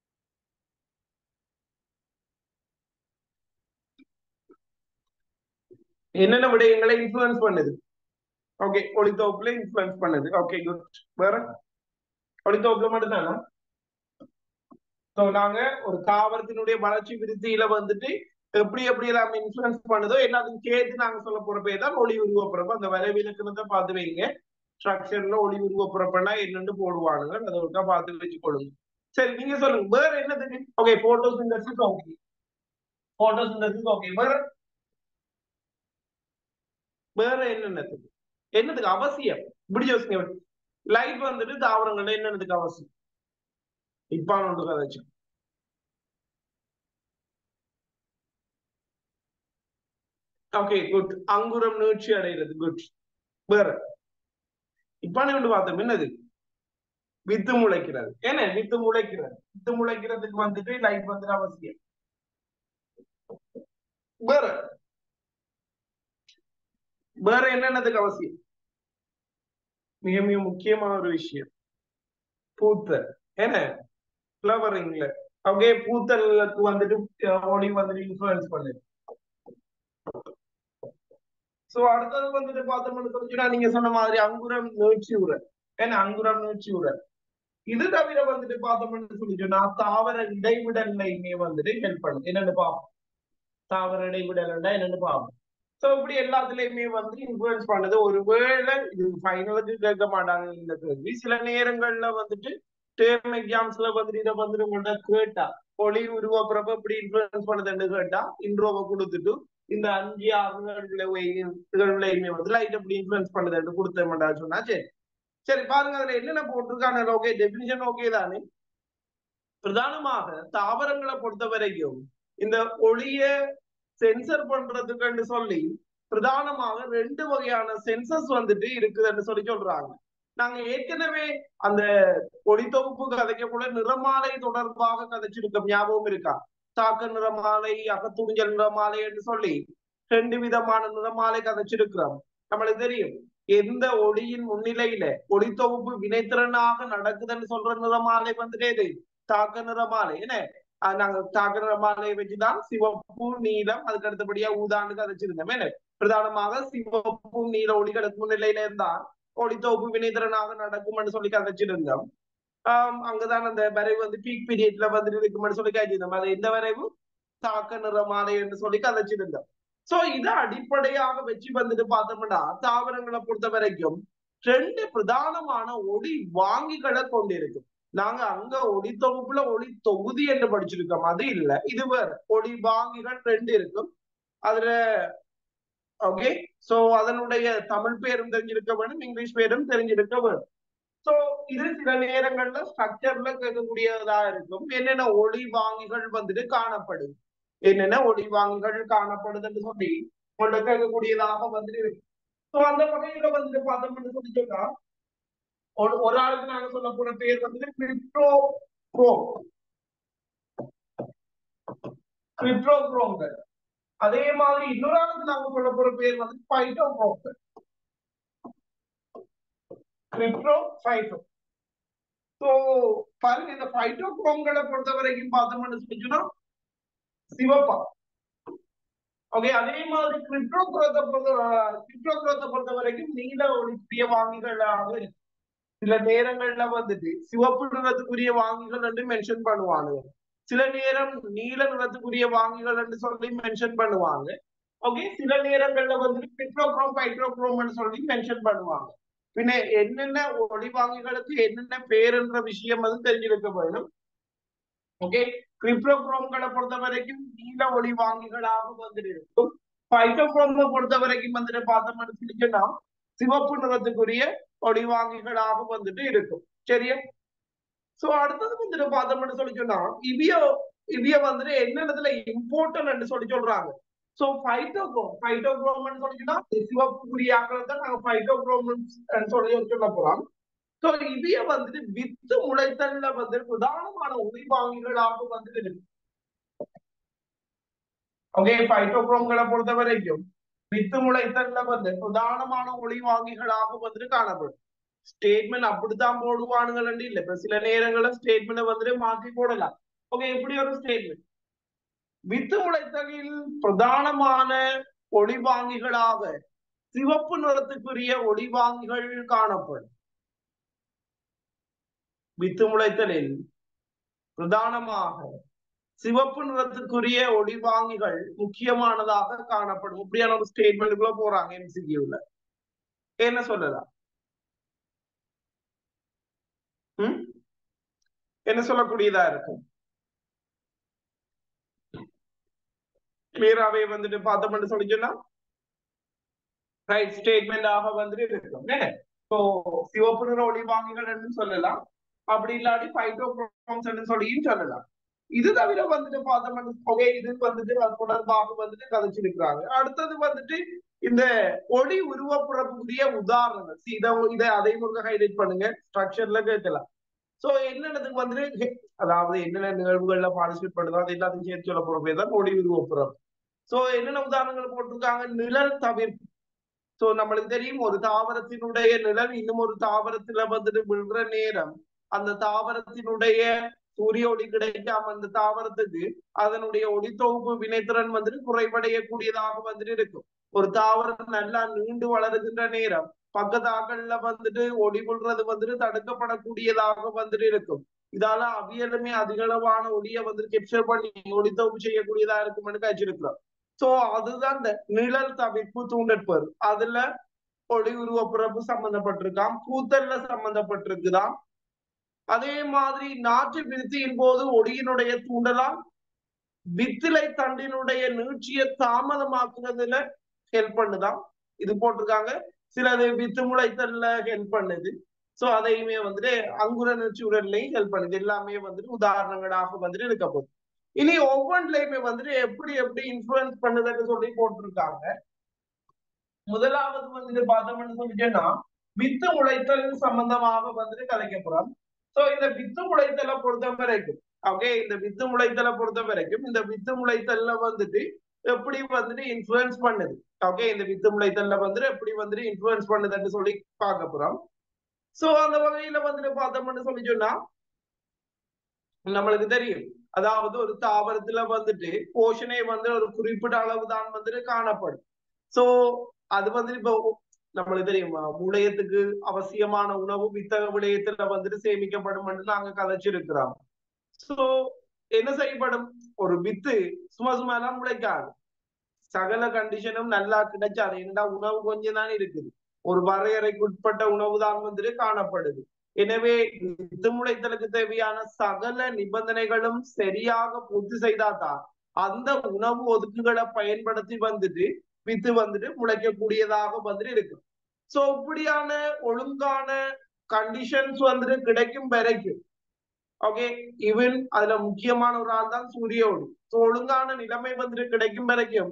என்னென்ன விடயங்களை இன்ஃபுளுன்ஸ் பண்ணுது ஓகே ஒளித்தோப்புல இன்ஃபுளுன்ஸ் பண்ணுது ஓகே குட் வேற ஒளித்தோப்புல மட்டும்தானா ஸோ நாங்க ஒரு தாவரத்தினுடைய வளர்ச்சி விருத்தியில வந்துட்டு எப்படி எப்படி எல்லாம் இன்ஃபுளுன்ஸ் பண்ணுதோ எல்லாத்தையும் சேர்த்து நாங்க சொல்ல போற பேர் தான் ஒளி உருவப்புறப்பு அந்த வரைவிலக்கணத்தை பார்த்து வைங்க ஸ்ட்ரக்சர்ல ஒளி உருவப்புறப்புனா என்னன்னு போடுவானுங்க அதை ஒருக்கா பார்த்து வச்சுக்கொள்ளுங்க சரி நீங்க சொல்லுங்க வேற என்னதுக்கு okay photosynthesis okay photosynthesis okay வேற வேற என்னென்னதுக்கு என்னதுக்கு அவசியம் இப்படி யோசிங்க லைட் வந்துட்டு தாவரங்கள்ல என்னென்னதுக்கு அவசியம் இப்பான ஒன்று கதைச்சு ஓகே குட் அங்குரம் நீட்சி அடைகிறது குட் வேற இப்பான ஒன்று பார்த்தோம் என்னது வித்து முளைக்கிறது ஏன்னா வித்து முளைக்கிறது வித்து முளைக்கிறதுக்கு வந்துட்டு லைட் வந்துட்டு அவசியம் வேற வேற என்னென்னதுக்கு அவசியம் மிக மிக முக்கியமான ஒரு விஷயம் பூத்தல் என்ன ஃபிளவரிங்ல ஓகே பூத்தலுக்கு வந்துட்டு ஒளி வந்துட்டு இன்ஃபுளுன்ஸ் பண்ணுது சோ அடுத்தது வந்துட்டு பார்த்தோம்னு சொல்லிச்சுன்னா நீங்க சொன்ன மாதிரி அங்குரம் நீட்சி உரல் ஏன்னா அங்குரம் நீட்சி உரல் இது தவிர வந்துட்டு பார்த்தோம்னு சொல்லிச்சுன்னா தாவர இடைவிடல்லையுமே வந்துட்டு ஹெல்ப் பண்ணுது என்னன்னு பார்ப்போம் தாவர இடைவிடல்னா என்னன்னு பார்ப்போம் சோ இப்படி எல்லாத்துலயுமே வந்து இன்ஃபுளுன்ஸ் பண்ணுது ஒருவேளை இது ஃபைனலுக்கு கேட்க மாட்டாங்க இந்த கேள்வி சில நேரங்கள்ல வந்துட்டு டேர்ம் எக்ஸாம்ஸ்ல வந்துட்டு இதை வந்துட்டு உங்கள்ட்ட கேட்டா ஒளி உருவப்புறப்ப இப்படி இன்ஃபுளுன்ஸ் பண்ணுதுன்னு கேட்டா இன்ட்ரோவை கொடுத்துட்டு இந்த அஞ்சு ஆறு நிகழ்வுலையுமே வந்து லைட் எப்படி இன்ஃபுளுன்ஸ் பண்ணுதுன்னு கொடுத்த மாட்டா சொன்னா சரி சரி பாருங்க அதுல என்னென்ன போட்டிருக்காங்க ஓகே டெபினிஷன் ஓகே தானே பிரதானமாக தாவரங்களை பொறுத்த வரைக்கும் இந்த ஒளிய சென்சர் பண்றதுக்குன்னு சொல்லி பிரதானமாக ரெண்டு வகையான சென்சஸ் வந்துட்டு இருக்குதுன்னு சொல்லி சொல்றாங்க நாங்க ஏற்கனவே அந்த ஒளித்தொகுப்பு கதைக்க கூட நிறமாலை தொடர்பாக கதைச்சிருக்கோம் ஞாபகம் இருக்கா தாக்க நிறமாலை அகத்துணிஞ்சல் நிறமாலை என்று சொல்லி ரெண்டு விதமான நிறமாலை கதைச்சிருக்கிறோம் நம்மளுக்கு தெரியும் எந்த ஒளியின் முன்னிலையில ஒளித்தொகுப்பு வினைத்திறனாக நடக்குதுன்னு சொல்ற நிறமாலை வந்துட்டு எது தாக்க நிறமாலை என்ன நாங்க தாக்க நிறமாலையை வச்சுதான் சிவப்பு நீலம் அதுக்கு அடுத்தபடியா ஊதான்னு கதைச்சிருந்தோம் என்ன பிரதானமாக சிவப்பு நீல ஒளிகளுக்கு முன்னிலையில இருந்தா ஒளித்தொகுப்பு வினைத்திறனாக நடக்கும்னு சொல்லி கதைச்சிருந்தோம் ஆஹ் அங்கதான் அந்த வரைவு வந்து பீக் பீரியட்ல வந்துட்டு இருக்கும்னு சொல்லி காய்ச்சிருந்தோம் அது எந்த வரைவு தாக்க நிறமாலை என்று சொல்லி கதைச்சிருந்தோம் சோ இதை அடிப்படையாக வச்சு வந்துட்டு பார்த்தோம்னா தாவரங்களை பொறுத்த வரைக்கும் ரெண்டு பிரதானமான ஒளி வாங்கிகளை கொண்டிருக்கு நாங்க அங்க ஒளி தொகுப்புல ஒளி தொகுதி என்று படிச்சிருக்கோம் அது இல்ல இது வேற ஒளி வாங்கிகள் ரெண்டு இருக்கும் அதுல ஓகே சோ அதனுடைய தமிழ் பேரும் தெரிஞ்சிருக்க வேணும் இங்கிலீஷ் பேரும் தெரிஞ்சிருக்க வேணும் சோ இது சில நேரங்கள்ல ஸ்ட்ரக்சர்ல கேட்கக்கூடியதா இருக்கும் என்னென்ன ஒளி வாங்கிகள் வந்துட்டு காணப்படும் என்னென்ன ஒளி வாங்கிகள் காணப்படுதுன்னு சொல்லி உங்கள்ட்ட கேட்கக்கூடியதாக வந்துட்டு இருக்கு சோ அந்த வகையில வந்துட்டு பார்த்தோம்னு சொல்லி சொன்னா ஒரு ஒரு ஆளுக்கு நாங்க சொல்ல போற பேர் வந்துட்டு கிரிப்டோ குரோம் கிரிப்டோ குரோம்கள் அதே மாதிரி இன்னொரு ஆளுக்கு நாங்க சொல்ல போற பேர் வந்து பைட்டோ குரோம்கள் கிரிப்டோ ஃபைட்டோ ஸோ பாருங்க இந்த ஃபைட்டோ குரோம்களை பொறுத்த வரைக்கும் பார்த்தோம்னு சொல்லிச்சுன்னா சிவப்பா ஓகே அதே மாதிரி கிரிப்டோ குரோத்தை பொறுத்த கிரிப்டோ குரோத்தை பொறுத்த வரைக்கும் நீல ஒளிக்குரிய வாங்கிகளாக இருக்கு சில நேரங்கள்ல வந்துட்டு சிவப்பு நிறத்துக்குரிய வாங்கிகள் என்று மென்ஷன் பண்ணுவாங்க சில நேரம் நீல நிறத்துக்குரிய வாங்கிகள் என்று சொல்லி மென்ஷன் பண்ணுவாங்க ஓகே சில நேரங்கள்ல வந்துட்டு பிட்ரோக்ரோம் பைட்ரோக்ரோம்னு சொல்லி மென்ஷன் பண்ணுவாங்க பின்ன என்னென்ன ஒளிவாங்கிகளுக்கு என்னென்ன பேருன்ற விஷயம் வந்து தெரிஞ்சிருக்க வேணும் ஓகே கிரிப்டோக்ரோம்களை பொறுத்த வரைக்கும் நீல ஒளி வாங்கிகளாக வந்துட்டு இருக்கும் பைட்டோக்ரோமை பொறுத்த வரைக்கும் வந்துட்டு பார்த்தோம்னு சொல்லிச்சுன்னா சிவப்பு நிறத்துக்குரிய ஒளிவாங்கிகளாக வந்துட்டு இருக்கும் சரியா சோ அடுத்தது வந்துட்டு பார்த்தோம்னு சொல்லி சொன்னா இவிய இவிய வந்துட்டு என்னென்னதுல இம்பார்ட்டன் சொல்லி சொல்றாங்க சோ ஃபைட்டோக்ரோம் ஃபைட்டோக்ரோம்னு சொல்லிச்சுன்னா சிவப்புக்குரிய ஆக்கள் தான் நாங்க ஃபைட்டோக்ரோம் சொல்லி சொல்ல போறோம் சோ இவிய வந்துட்டு வித்து முளைத்தல்ல வந்து பிரதானமான ஒளிவாங்கிகளாக வந்துட்டு இருக்கு ஓகே ஃபைட்டோக்ரோம்களை பொறுத்த வரைக்கும் வித்து முளைத்தல்ல வந்து பிரதானமான ஒளிவாங்கிகளாக வந்துட்டு காணப்படும் ஸ்டேட்மெண்ட் அப்படித்தான் போடுவானுங்கள் இல்ல இப்ப சில நேரங்கள்ல ஸ்டேட்மெண்ட் வந்துட்டு மாற்றி போடலாம் ஓகே இப்படி ஒரு ஸ்டேட்மெண்ட் வித்து முளைத்தலில் பிரதானமான ஒளிவாங்கிகளாக சிவப்பு நிறத்துக்குரிய ஒளிவாங்கிகள் காணப்படும் வித்து முளைத்தலில் பிரதானமாக சிவப்பு நிறத்துக்குரிய ஒளிவாங்கிகள் முக்கியமானதாக காணப்படும் இப்படியான ஒரு ஸ்டேட்மெண்ட்டுக்குள்ள போறாங்க எம்சிக்யூல என்ன சொல்லலாம் ம் என்ன சொல்லக்கூடியதா இருக்கும் கிளியராவே வந்துட்டு பார்த்தோம்னு சொல்லி சொன்னா ரைட் ஸ்டேட்மெண்ட் ஆக வந்துட்டு இருக்கும் ஸோ சிவப்பு நிற ஒளிவாங்கிகள் சொல்லலாம் அப்படி இல்லாட்டி ஃபைட்டோக்ரோம்ஸ் சொல்லியும் சொல்லலாம் இது தவிர வந்துட்டு பார்த்தோம்னு ஓகே இது வந்துட்டு அது தொடர்பாக வந்துட்டு கதைச்சிருக்கிறாங்க அடுத்தது வந்துட்டு இந்த ஒளி உருவப்புறக்கூடிய உதாரணங்கள் இதை இதை அதையும் ஒரு ஹைலைட் பண்ணுங்க ஸ்ட்ரக்சர்ல கேட்கலாம் சோ என்னென்னதுக்கு வந்துட்டு அதாவது என்னென்ன நிகழ்வுகள்ல பார்ட்டிசிபேட் பண்ணுதோ அது எல்லாத்தையும் சேர்த்து சொல்ல போற பேர் தான் ஒளி உருவப்புறம் சோ என்னென்ன உதாரணங்கள் போட்டிருக்காங்க நிழல் தவிர்ப்பு சோ நம்மளுக்கு தெரியும் ஒரு தாவரத்தினுடைய நிழல் இன்னும் ஒரு தாவரத்துல வந்துட்டு விழுற நேரம் அந்த தாவரத்தினுடைய சூரிய ஒளி கிடைக்காம அந்த தாவரத்துக்கு அதனுடைய ஒளி தொகுப்பு வினைத்திறன் வந்துட்டு குறைவடையக்கூடியதாக வந்துட்டு இருக்கும் ஒரு தாவரம் நல்லா நீண்டு வளருகின்ற நேரம் பக்கத்தாக்கள்ல வந்துட்டு ஒளி கொள்றது வந்துட்டு தடுக்கப்படக்கூடியதாக வந்துட்டு இருக்கும் இதால அவியலுமே அதிகளவான ஒளியை வந்துட்டு கேப்சர் பண்ணி ஒளி தொகுப்பு செய்யக்கூடியதா இருக்கும்னு கழிச்சிருக்கிறோம் சோ அதுதான் இந்த நிழல் தவிர்ப்பு தூண்டற்பர் அதுல ஒளி உருவப்பிறப்பு சம்பந்தப்பட்டிருக்கான் பூத்தல்ல சம்பந்தப்பட்டிருக்குதான் அதே மாதிரி நாற்று விருத்தியின் போது ஒளியினுடைய தூண்டலாம் வித்திலை தண்டினுடைய நீட்சியை தாமதமாக்குறதுல ஹெல்ப் பண்ணுதான் இது போட்டிருக்காங்க சிலது வித்து முளைத்தல்ல ஹெல்ப் பண்ணுது சோ அதையுமே வந்துட்டு அங்குர நீட்சி உடல்லையும் ஹெல்ப் பண்ணுது எல்லாமே வந்துட்டு உதாரணங்களாக வந்துட்டு இருக்க போகுது இனி ஒவ்வொன்றுலயுமே வந்துட்டு எப்படி எப்படி இன்ஃபுளுன்ஸ் பண்ணுதுன்னு சொல்லி போட்டிருக்காங்க முதலாவது வந்துட்டு பார்த்தோம்னு சொல்லிட்டேன்னா வித்து முளைத்தல் சம்பந்தமாக வந்துட்டு கலைக்கப்புறம் சோ இந்த வித்து முளைத்தலை பொறுத்த வரைக்கும் ஓகே இந்த வித்து முளைத்தலை பொறுத்த வரைக்கும் இந்த வித்து முளைத்தல்ல வந்துட்டு எப்படி வந்துட்டு இன்ஃபுளுன்ஸ் பண்ணுது ஓகே இந்த வித்து முளைத்தல்ல வந்துட்டு எப்படி வந்துட்டு இன்ஃபுளுன்ஸ் பண்ணுதுன்னு சொல்லி பார்க்க போறோம் சோ அந்த வகையில வந்துட்டு பார்த்தோம்னு சொல்லி சொன்னா நம்மளுக்கு தெரியும் அதாவது ஒரு தாவரத்துல வந்துட்டு போஷனே வந்து ஒரு குறிப்பிட்ட அளவு தான் வந்துட்டு காணப்படும் சோ அது வந்துட்டு இப்போ நம்மளுக்கு தெரியுமா முளையத்துக்கு அவசியமான உணவு வித்தக விளையத்துல வந்துட்டு சேமிக்கப்படும் நாங்க கதைச்சிருக்கிறோம் சோ என்ன செய்யப்படும் ஒரு வித்து சும்மா சும்மா எல்லாம் முளைக்காது சகல கண்டிஷனும் நல்லா கிடைச்சாது என்னடா உணவு கொஞ்சம் தான் இருக்குது ஒரு வரையறைக்குட்பட்ட உணவு தான் வந்துட்டு காணப்படுது எனவே வித்து முளைத்தலுக்கு தேவையான சகல நிபந்தனைகளும் சரியாக பூர்த்தி செய்தாதான் அந்த உணவு ஒதுக்குகளை பயன்படுத்தி வந்துட்டு வித்து வந்துட்டு முளைக்கக்கூடியதாக வந்துட்டு இருக்கு சோ இப்படியான ஒழுங்கான கண்டிஷன்ஸ் வந்துட்டு கிடைக்கும் வரைக்கும் ஓகே ஈவன் அதுல முக்கியமான ஒரு ஆள் தான் சூரிய ஒளி சோ ஒழுங்கான நிலைமை வந்துட்டு கிடைக்கும் வரைக்கும்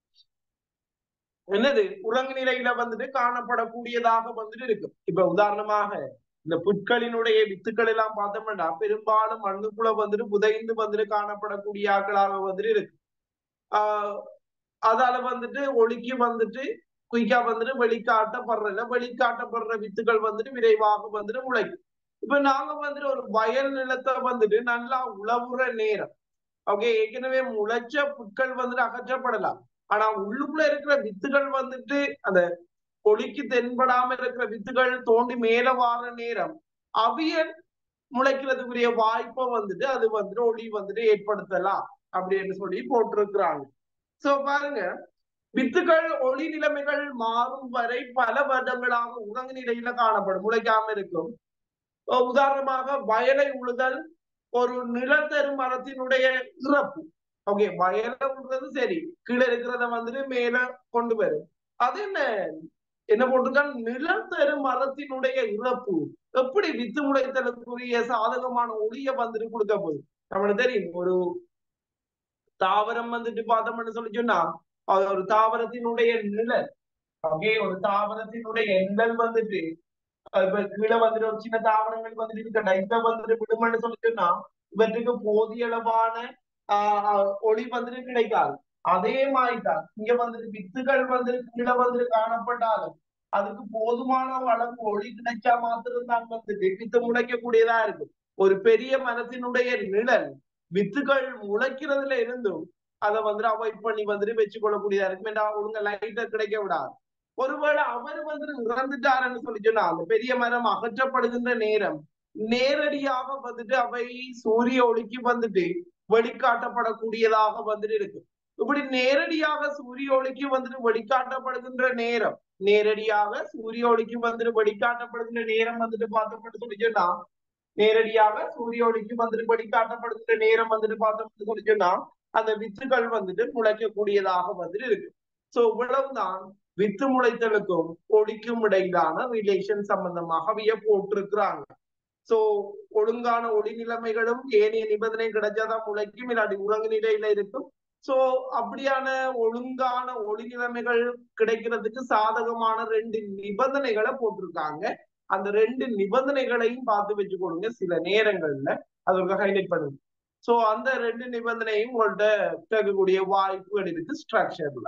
என்னது உறங்கு நிலையில வந்துட்டு காணப்படக்கூடியதாக வந்துட்டு இருக்கும் இப்ப உதாரணமாக இந்த புட்களினுடைய வித்துக்கள் எல்லாம் பார்த்தோம்னா பெரும்பாலும் மண்ணுக்குள்ள வந்துட்டு புதைந்து வந்துட்டு காணப்படக்கூடிய ஆக்களாக வந்துட்டு இருக்கு ஆஹ் அதால வந்துட்டு ஒளிக்கு வந்துட்டு குயிக்கா வந்துட்டு வெளிக்காட்டப்படுறதுல வெளிக்காட்டப்படுற வித்துக்கள் வந்துட்டு விரைவாக வந்துட்டு முளைக்கும் இப்ப நாங்க வந்துட்டு ஒரு வயல் நிலத்தை வந்துட்டு நல்லா உழவுற நேரம் ஓகே ஏற்கனவே முளைச்ச புட்கள் வந்துட்டு அகற்றப்படலாம் ஆனா உள்ளுக்குள்ள இருக்கிற வித்துகள் வந்துட்டு அந்த ஒளிக்கு தென்படாம இருக்கிற வித்துகள் தோண்டி மேல வார நேரம் அவியல் முளைக்கிறதுக்குரிய வாய்ப்பை வந்துட்டு அது வந்துட்டு ஒளி வந்துட்டு ஏற்படுத்தலாம் அப்படின்னு சொல்லி போட்டிருக்கிறாங்க சோ பாருங்க வித்துகள் ஒளி நிலைமைகள் மாறும் வரை பல வருடங்களாக உறங்கு நிலையில காணப்படும் முளைக்காம இருக்கும் உதாரணமாக வயலை உழுதல் ஒரு நிலத்தரு மரத்தினுடைய இறப்பு ஓகே வயலை உழுறது சரி கீழே இருக்கிறத வந்துட்டு மேல கொண்டு வரும் அது என்ன என்ன போட்டிருக்கான் நிலத்தரு மரத்தினுடைய இறப்பு எப்படி வித்து முளைத்தலுக்குரிய சாதகமான ஒளிய வந்துட்டு கொடுக்க போகுது நம்மளுக்கு தெரியும் ஒரு தாவரம் வந்துட்டு பார்த்தோம்னு சொல்லி சொன்னா ஒரு தாவரத்தினுடைய நிழல் ஓகே ஒரு தாவரத்தினுடைய நிழல் வந்துட்டு இப்ப கீழே வந்துட்டு ஒரு சின்ன தாவரங்கள் வந்துட்டு இருக்க டைப்ப வந்துட்டு விடுமன்னு சொல்லி சொன்னா இவற்றுக்கு போதிய அளவான ஆஹ் ஒளி வந்துட்டு கிடைக்காது அதே மாதிரிதான் இங்க வந்துட்டு வித்துகள் வந்துட்டு கீழே வந்துட்டு காணப்பட்டாலும் அதுக்கு போதுமான அளவு ஒளி கிடைச்சா மாத்திரம் தான் வந்துட்டு வித்து முளைக்கக்கூடியதா இருக்கும் ஒரு பெரிய மரத்தினுடைய நிழல் வித்துகள் முளைக்கிறதுல இருந்தும் அதை வந்துட்டு அவாய்ட் பண்ணி வந்துட்டு வச்சு கொள்ளக்கூடியதா இருக்கும் ஏன்னா ஒழுங்க லைட்டை கிடைக்க விடாது ஒருவேளை அவர் வந்துட்டு இறந்துட்டாருன்னு சொல்லி சொன்னா அந்த பெரிய மரம் அகற்றப்படுகின்ற நேரம் நேரடியாக வந்துட்டு அவை சூரிய ஒளிக்கு வந்துட்டு வெளிக்காட்டப்படக்கூடியதாக வந்துட்டு இருக்கு இப்படி நேரடியாக சூரிய ஒளிக்கு வந்துட்டு வெளிக்காட்டப்படுகின்ற நேரம் நேரடியாக சூரிய ஒளிக்கு வந்துட்டு வெளிக்காட்டப்படுகின்ற நேரம் வந்துட்டு பார்த்தோம்னு சொல்லி சொன்னா நேரடியாக சூரிய ஒளிக்கு வந்துட்டு வெளிக்காட்டப்படுகின்ற நேரம் வந்துட்டு பார்த்தோம்னு சொல்லி சொன்னா அந்த வித்துகள் வந்துட்டு முளைக்கக்கூடியதாக வந்துட்டு இருக்கு சோ இவ்வளவுதான் வித்து முளைத்தலுக்கும் ஒளிக்கும் இடையிலான ரிலேஷன் சம்பந்தமாக அவைய போட்டிருக்கிறாங்க சோ ஒழுங்கான ஒளி நிலைமைகளும் ஏனைய நிபந்தனை கிடைச்சாதான் முளைக்கும் இல்லாட்டி உறங்கு நிலையில இருக்கும் சோ அப்படியான ஒழுங்கான ஒளி நிலைமைகள் கிடைக்கிறதுக்கு சாதகமான ரெண்டு நிபந்தனைகளை போட்டிருக்காங்க அந்த ரெண்டு நிபந்தனைகளையும் பார்த்து வச்சு கொடுங்க சில நேரங்கள்ல அதற்கு ஹைலைட் பண்ணுங்க சோ அந்த ரெண்டு நிபந்தனையும் உங்கள்ட்ட கேட்கக்கூடிய வாய்ப்புகள் இருக்கு ஸ்ட்ரக்சர்ல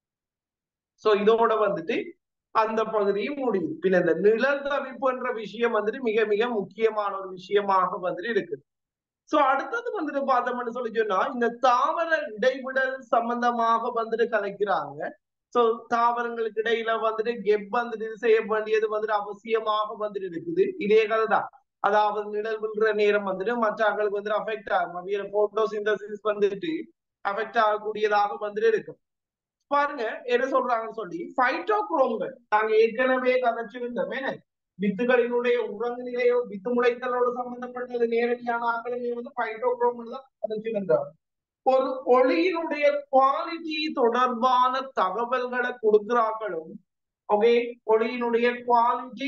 சோ இதோட வந்துட்டு அந்த பகுதியும் முடியும் பின்ன இந்த நிழல் தவிப்புன்ற விஷயம் வந்துட்டு மிக மிக முக்கியமான ஒரு விஷயமாக வந்துட்டு இருக்குது சோ அடுத்தது வந்துட்டு பார்த்தோம்னு சொல்லி சொன்னா இந்த தாவர இடைவிடல் சம்பந்தமாக வந்துட்டு கலைக்கிறாங்க சோ தாவரங்களுக்கு இடையில வந்துட்டு கெப் வந்துட்டு இது செய்ய வேண்டியது வந்துட்டு அவசியமாக வந்துட்டு இருக்குது இதே கதை தான் அதாவது நிழல் விழுற நேரம் வந்துட்டு மற்றாக்களுக்கு வந்துட்டு அஃபெக்ட் ஆகும் அவையில போட்டோசிந்தசிஸ் வந்துட்டு அஃபெக்ட் ஆகக்கூடியதாக வந்துட்டு இருக்கும் பாருங்க என்ன சொல்றாங்கன்னு சொல்லி ஃபைட்டோக்ரோம்கள் நாங்க ஏற்கனவே கதைச்சிருந்தோமே வித்துகளினுடைய உறங்கு நிலையோ வித்து முளைத்தலோடு சம்பந்தப்பட்டது நேரடியான ஆக்களமே வந்து ஃபைட்டோக்ரோம்கள் தான் கதைச்சிருந்தோம் ஒரு ஒளியினுடைய குவாலிட்டி தொடர்பான தகவல்களை கொடுக்கிறாக்களும் ஓகே ஒளியினுடைய குவாலிட்டி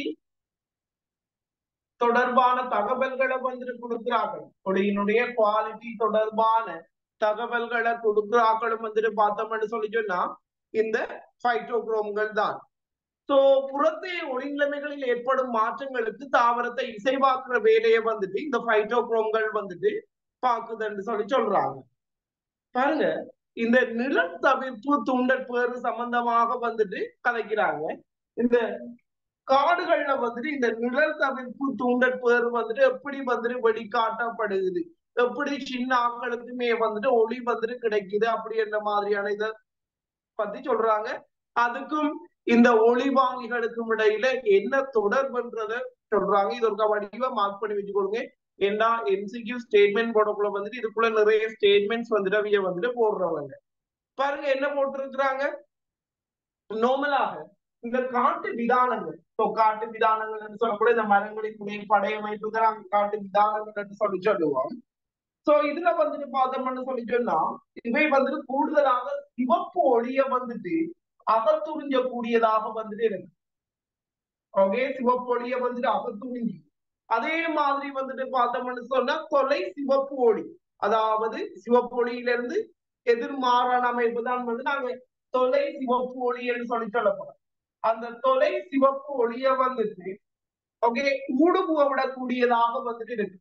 தொடர்பான தகவல்களை வந்துட்டு கொடுக்கிறார்கள் ஒளியினுடைய குவாலிட்டி தொடர்பான தகவல்களை கொடுக்கிறாக்களும் வந்துட்டு பார்த்தோம்னு சொல்லி சொன்னா இந்த பைட்டோக்ரோம்கள் தான் சோ புறத்தே ஒளிநிலைமைகளில் ஏற்படும் மாற்றங்களுக்கு தாவரத்தை இசைவாக்குற வேலையை வந்துட்டு இந்த பைட்டோக்ரோம்கள் வந்துட்டு பாக்குதுன்னு சொல்லி சொல்றாங்க பாருங்க இந்த நிலம் தவிர்ப்பு தூண்டல் பேரு சம்பந்தமாக வந்துட்டு கதைக்கிறாங்க இந்த காடுகள்ல வந்துட்டு இந்த நிழல் தவிர்ப்பு தூண்டல் பேர் வந்துட்டு எப்படி வந்துட்டு வெளிக்காட்டப்படுது எப்படி சின்ன ஆட்களுக்குமே வந்துட்டு ஒளி வந்துட்டு கிடைக்குது அப்படி என்ற மாதிரியான இத பத்தி சொல்றாங்க அதுக்கும் இந்த ஒளிவாங்கிகளுக்கும் இடையில என்ன தொடர்புன்றத சொல்றாங்க இது ஒரு வடிவா மார்க் பண்ணி வச்சுக்கொள்ளுங்க ஏன்னா எம்சிக்யூ ஸ்டேட்மெண்ட் போடக்குள்ள வந்துட்டு இதுக்குள்ள நிறைய ஸ்டேட்மெண்ட்ஸ் வந்துட்டு அவைய வந்துட்டு போடுறவங்க பாருங்க என்ன போட்டிருக்கிறாங்க நார்மலாக இந்த காட்டு விதானங்கள் ஸோ காட்டு விதானங்கள் என்று சொல்லக்கூட இந்த மரங்களினுடைய படையமைப்பு தான் நாங்க காட்டு விதானங்கள் என்று சொல்லி சொல்லுவோம் சோ இதுல வந்துட்டு பார்த்தோம்னு சொல்லி சொன்னா இவை வந்துட்டு கூடுதலாக சிவப்பு ஒளிய வந்துட்டு அகத்துறிஞ்ச கூடியதாக வந்துட்டு இருக்கு ஓகே சிவப்பு ஒளிய வந்துட்டு அகத்துறிஞ்சி அதே மாதிரி வந்துட்டு பார்த்தோம்னு சொன்னா தொலை சிவப்பு ஒளி அதாவது சிவப்பு ஒளியிலிருந்து எதிர்மாறான அமைப்பு தான் வந்து நாங்க தொலை சிவப்பு ஒளி என்று சொல்லி சொல்லப்படும் அந்த தொலை சிவப்பு ஒளிய வந்துட்டு ஓகே ஊடுபுக விடக்கூடியதாக வந்துட்டு இருக்கு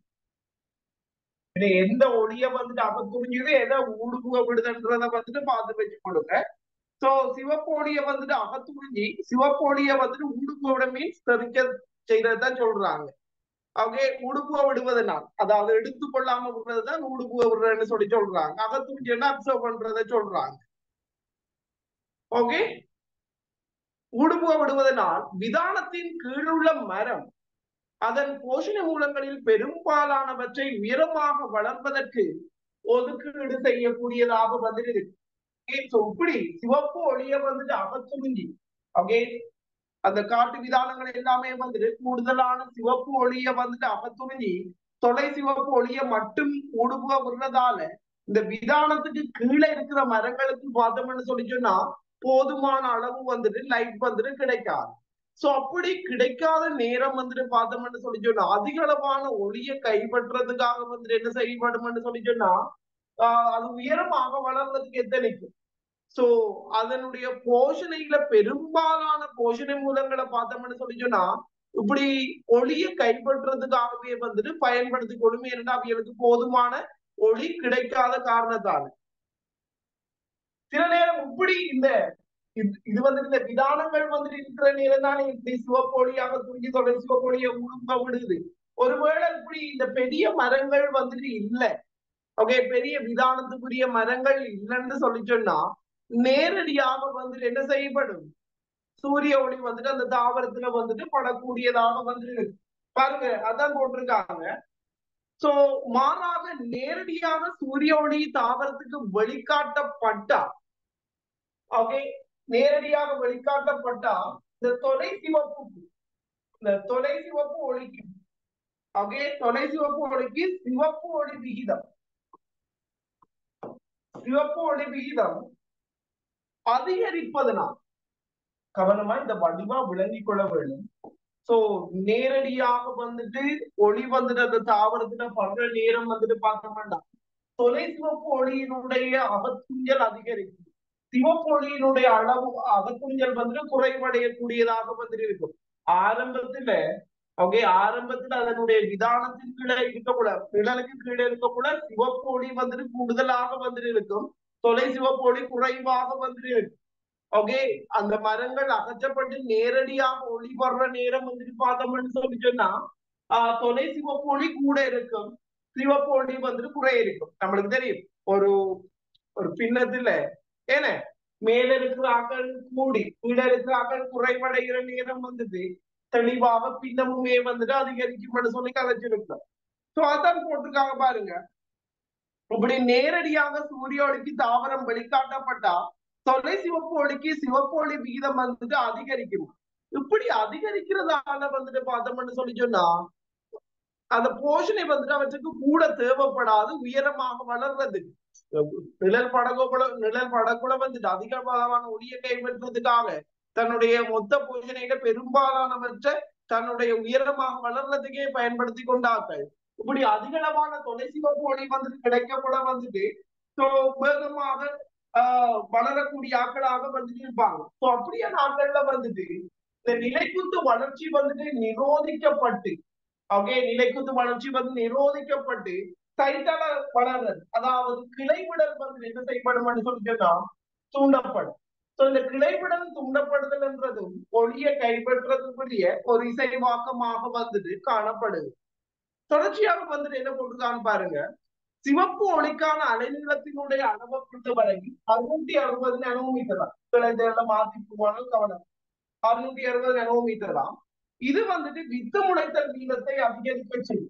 இது எந்த ஒளிய வந்துட்டு அகத்துறிஞ்சது எதை ஊடுபுக விடுதுன்றத வந்துட்டு பார்த்து வச்சு கொடுங்க சோ சிவப்பு ஒளிய வந்துட்டு அகத்துறிஞ்சி சிவப்பு ஒளிய வந்துட்டு ஊடுபுக விட மீன்ஸ் தெரிக்க செய்ததுதான் சொல்றாங்க ஓகே உடுப்புவ விடுவதனால் அதாவது எடுத்துக்கொள்ளாம விடுறதுதான் உடுப்புவ விடுறதுன்னு சொல்லி சொல்றாங்க அகத்துறிஞ்சு அப்சர்வ் பண்றத சொல்றாங்க ஓகே உடுப்புவ விடுவதனால் விதானத்தின் கீழுள்ள மரம் அதன் போஷண மூலங்களில் பெரும்பாலானவற்றை உயரமாக வளர்ப்பதற்கு ஒதுக்கீடு செய்யக்கூடியதாக வந்துட்டு இருக்கு இப்படி சிவப்பு ஒளிய வந்துட்டு அகத்துறிஞ்சி ஓகே அந்த காட்டு விதானங்கள் எல்லாமே வந்துட்டு கூடுதலான சிவப்பு ஒளிய வந்துட்டு அகத்துறிஞ்சி தொலை சிவப்பு ஒளிய மட்டும் ஊடுபுக விடுறதால இந்த விதானத்துக்கு கீழே இருக்கிற மரங்களுக்கு பார்த்தோம்னு சொல்லி சொன்னா போதுமான அளவு வந்துட்டு லைட் வந்துட்டு கிடைக்காது சோ அப்படி கிடைக்காத நேரம் வந்துட்டு பார்த்தோம்னு சொல்லி சொன்னா அதிக அளவான ஒளிய கைப்பற்றதுக்காக வந்துட்டு என்ன செய்யப்படும்னு சொல்லி சொன்னா ஆஹ் அது உயரமாக வளர்றதுக்கு எத்தனைக்கும் சோ அதனுடைய போஷணையில பெரும்பாலான போஷணை மூலங்களை பார்த்தோம்னு சொல்லி சொன்னா இப்படி ஒளியை கைப்பற்றுறதுக்காகவே வந்துட்டு பயன்படுத்தி கொடுமை இருந்தா அவைகளுக்கு போதுமான ஒளி கிடைக்காத காரணத்தால சில நேரம் இப்படி இந்த இது வந்துட்டு இந்த விதானங்கள் வந்துட்டு இருக்கிற நேரம் தானே இப்படி சிவப்பொழியாக துணிஞ்சு தொடர் சிவப்பொழிய உழும்ப விடுது ஒருவேளை இப்படி இந்த பெரிய மரங்கள் வந்துட்டு இல்லை ஓகே பெரிய விதானத்துக்குரிய மரங்கள் இல்லைன்னு சொல்லி சொன்னா நேரடியாக வந்துட்டு என்ன செய்யப்படும் சூரிய ஒளி வந்துட்டு அந்த தாவரத்துல வந்துட்டு படக்கூடியதாக வந்துட்டு பாருங்க அதான் போட்டிருக்காங்க சோ மாறாக நேரடியாக சூரிய ஒளி தாவரத்துக்கு வெளிக்காட்டப்பட்டா ஓகே நேரடியாக வெளிக்காட்டப்பட்டா இந்த தொலை சிவப்புக்கு இந்த தொலை சிவப்பு ஒளிக்கு ஓகே தொலை சிவப்பு ஒளிக்கு சிவப்பு ஒளி விகிதம் சிவப்பு ஒளி விகிதம் அதிகரிப்பதனால் கவனமா இந்த வடிவா விளங்கிக் கொள்ள வேண்டும் சோ நேரடியாக வந்துட்டு ஒளி வந்துட்டு அந்த தாவரத்துல படுற நேரம் வந்துட்டு பார்க்க வேண்டாம் தொலை சிவப்பு ஒளியினுடைய அகத்துஞ்சல் அதிகரிக்கும் சிவப்பு ஒளியினுடைய அளவு அகத்துஞ்சல் வந்துட்டு குறைவடையக்கூடியதாக வந்துட்டு இருக்கும் ஆரம்பத்துல ஓகே ஆரம்பத்துல அதனுடைய விதானத்தின் கீழே இருக்கக்கூட நிழலுக்கு கீழே இருக்கக்கூட சிவப்பு ஒளி வந்துட்டு கூடுதலாக வந்துட்டு இருக்கும் தொலை சிவப்பு ஒளி குறைவாக வந்துட்டு இருக்கும் ஓகே அந்த மரங்கள் அகற்றப்பட்டு நேரடியாக ஒளி வர்ற நேரம் வந்துட்டு பார்த்தோம்னு சொல்லி சொன்னா ஆஹ் தொலை சிவப்பு ஒளி கூட இருக்கும் சிவப்பு ஒளி வந்துட்டு குறைய இருக்கும் நம்மளுக்கு தெரியும் ஒரு ஒரு பின்னத்துல ஏன மேல இருக்கிற ஆக்கள் கூடி கீழே இருக்கிற ஆக்கள் குறைவடைகிற நேரம் வந்துட்டு தெளிவாக பின்னமுமே வந்துட்டு அதிகரிக்கும் சொல்லி கதைச்சிருக்கோம் சோ அதான் போட்டிருக்காங்க பாருங்க இப்படி நேரடியாக சூரிய ஒளிக்கு தாவரம் வெளிக்காட்டப்பட்டா தொலை சிவப்பு ஒளிக்கு சிவப்பு ஒளி விகிதம் வந்துட்டு அதிகரிக்கும் இப்படி அதிகரிக்கிறதால வந்துட்டு பார்த்தோம்னு சொல்லி சொன்னா அந்த போஷனை வந்துட்டு அவற்றுக்கு கூட தேவைப்படாது உயரமாக வளர்றதுக்கு நிழல் படகுல நிழல் படகுல வந்துட்டு அதிகமான ஒளியை கைப்பற்றுறதுக்காக தன்னுடைய மொத்த போஷணையில பெரும்பாலானவற்றை தன்னுடைய உயரமாக வளர்றதுக்கே பயன்படுத்தி கொண்டார்கள் இப்படி அதிகளவான தொலை சிவப்பு ஒளி வந்துட்டு கிடைக்கப்பட வந்துட்டு வேகமாக ஆஹ் வளரக்கூடிய ஆட்களாக வந்துட்டு இருப்பாங்க சோ அப்படியான ஆட்கள்ல வந்துட்டு இந்த நிலைக்குத்து வளர்ச்சி வந்துட்டு நிரோதிக்கப்பட்டு ஓகே நிலைக்குத்து வளர்ச்சி வந்து நிரோதிக்கப்பட்டு கைத்தள வளர்றது அதாவது கிளைவிடல் வந்து என்ன செய்யப்படும் சொல்லி சொன்னா தூண்டப்படும் சோ இந்த கிளைவிடல் தூண்டப்படுதல் என்றதும் ஒளியை கைப்பற்றதுக்குரிய ஒரு இசைவாக்கமாக வந்துட்டு காணப்படுது தொடர்ச்சியாக வந்துட்டு என்ன போட்டுருக்கான்னு பாருங்க சிவப்பு ஒளிக்கான அலைநீளத்தினுடைய அளவை பொறுத்த வரைக்கும் அறுநூத்தி அறுபது நானோமீட்டர் தான் இதெல்லாம் மாத்தி போனாலும் கவனம் அறுநூத்தி அறுபது நானோமீட்டர் தான் இது வந்துட்டு வித்து முளைத்தல் வீதத்தை அதிகரிக்க செய்யும்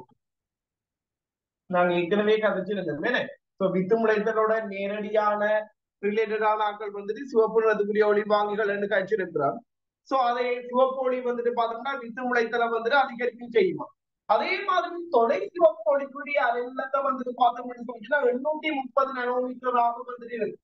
நாங்க ஏற்கனவே கதைச்சிருந்தோம் சோ வித்து முளைத்தலோட நேரடியான ரிலேட்டடான ஆட்கள் வந்துட்டு சிவப்பு நிறத்துக்குரிய ஒளி வாங்கிகள் என்று கழிச்சிருக்கிறோம் சோ அதை சிவப்பு ஒளி வந்துட்டு பார்த்தோம்னா வித்து முளைத்தலை வந்துட்டு அதிகரிக்க செய்யுமா அதே மாதிரி தொலை சிவப்பு ஒளிக்குரிய அலைநீளத்தை வந்துட்டு பார்த்தோம்னு சொன்னா எண்ணூத்தி முப்பது நானோமீட்டர் ஆக வந்துட்டு இருக்கு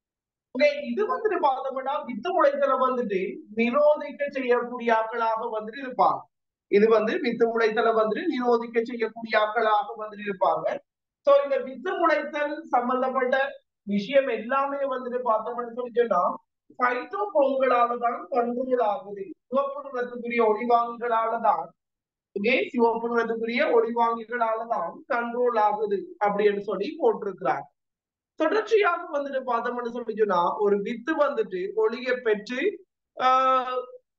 ஓகே இது வந்துட்டு பார்த்தோம்னா வித்து முளைத்தலை வந்துட்டு நிரோதிக்க செய்யக்கூடிய ஆட்களாக வந்துட்டு இருப்பாங்க இது வந்து வித்து முளைத்தலை வந்துட்டு நிரோதிக்க செய்யக்கூடிய ஆட்களாக வந்துட்டு இருப்பாங்க சோ இந்த வித்து முளைத்தல் சம்பந்தப்பட்ட விஷயம் எல்லாமே வந்துட்டு பார்த்தோம்னு சொல்லி சொன்னா பைட்டோ பொங்கலால தான் கண்ட்ரோல் ஆகுது சிவப்பு நிறத்துக்குரிய ஒளிவாங்கிகளால தான் ஓகே சிவப்பு நிறத்துக்குரிய ஒளிவாங்கிகளால தான் கண்ட்ரோல் ஆகுது அப்படின்னு சொல்லி போட்டிருக்கிறார் தொடர்ச்சியாக வந்துட்டு பார்த்தோம்னு சொல்லி சொன்னா ஒரு வித்து வந்துட்டு ஒளியை பெற்று ஆஹ்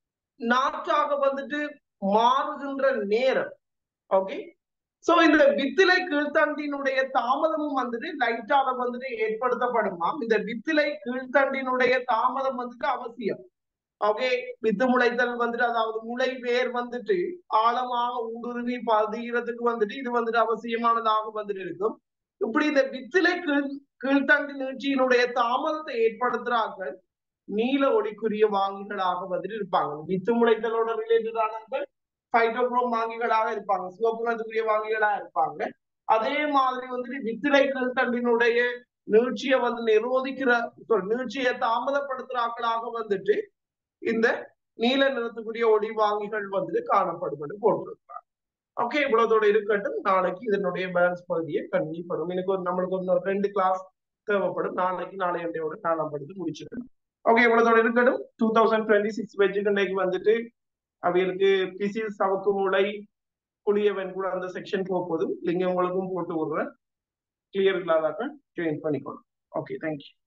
நாற்றாக வந்துட்டு மாறுகின்ற நேரம் ஓகே சோ இந்த வித்திலை கீழ்த்தண்டினுடைய தாமதமும் வந்துட்டு லைட்டாக வந்துட்டு ஏற்படுத்தப்படுமாம் இந்த வித்திலை கீழ்த்தண்டினுடைய தாமதம் வந்துட்டு அவசியம் ஓகே வித்து முளைத்தல் வந்துட்டு அதாவது முளை வேர் வந்துட்டு ஆழமாக ஊடுருவி பதிகிறதுக்கு வந்துட்டு இது வந்துட்டு அவசியமானதாக வந்துட்டு இருக்கும் இப்படி இந்த வித்திலை கீழ் கீழ்த்தண்டு நீட்சியினுடைய தாமதத்தை ஏற்படுத்துறார்கள் நீல ஒளிக்குரிய வாங்கிகளாக வந்துட்டு இருப்பாங்க வித்து முளைத்தலோட ரிலேட்டடான ஃபைட்டோக்ரோம் வாங்கிகளாக இருப்பாங்க சிவப்புணத்துக்குரிய வாங்கிகளாக இருப்பாங்க அதே மாதிரி வந்துட்டு வித்திலைக்கல் தண்டினுடைய நீட்சியை வந்து நிரோதிக்கிற நீட்சியை தாமதப்படுத்துற ஆட்களாக வந்துட்டு இந்த நீல நிறத்துக்குரிய ஒளி வாங்கிகள் வந்துட்டு காணப்படுவது போட்டிருக்கிறாங்க ஓகே இவ்வளவுதோட இருக்கட்டும் நாளைக்கு இதனுடைய பேலன்ஸ் பகுதியை கண்டிப்படும் எனக்கு ஒரு நம்மளுக்கு ஒரு ரெண்டு கிளாஸ் தேவைப்படும் நாளைக்கு நாளையோட காணப்படுது முடிச்சிடணும் ஓகே இவ்வளவுதோட இருக்கட்டும் டூ தௌசண்ட் டுவெண்ட்டி சிக்ஸ் வெஜ்ஜுக்கு வந்துட்டு அவங்களுக்கு பிசில் சவுக்கு மூளை புளியவன் கூட அந்த செக்ஷன் போகும்போது லிங்க உங்களுக்கும் போட்டு விடுறேன் கிளியர் இல்லாதாக்க ஜாயின் பண்ணிக்கணும் ஓகே தேங்க்யூ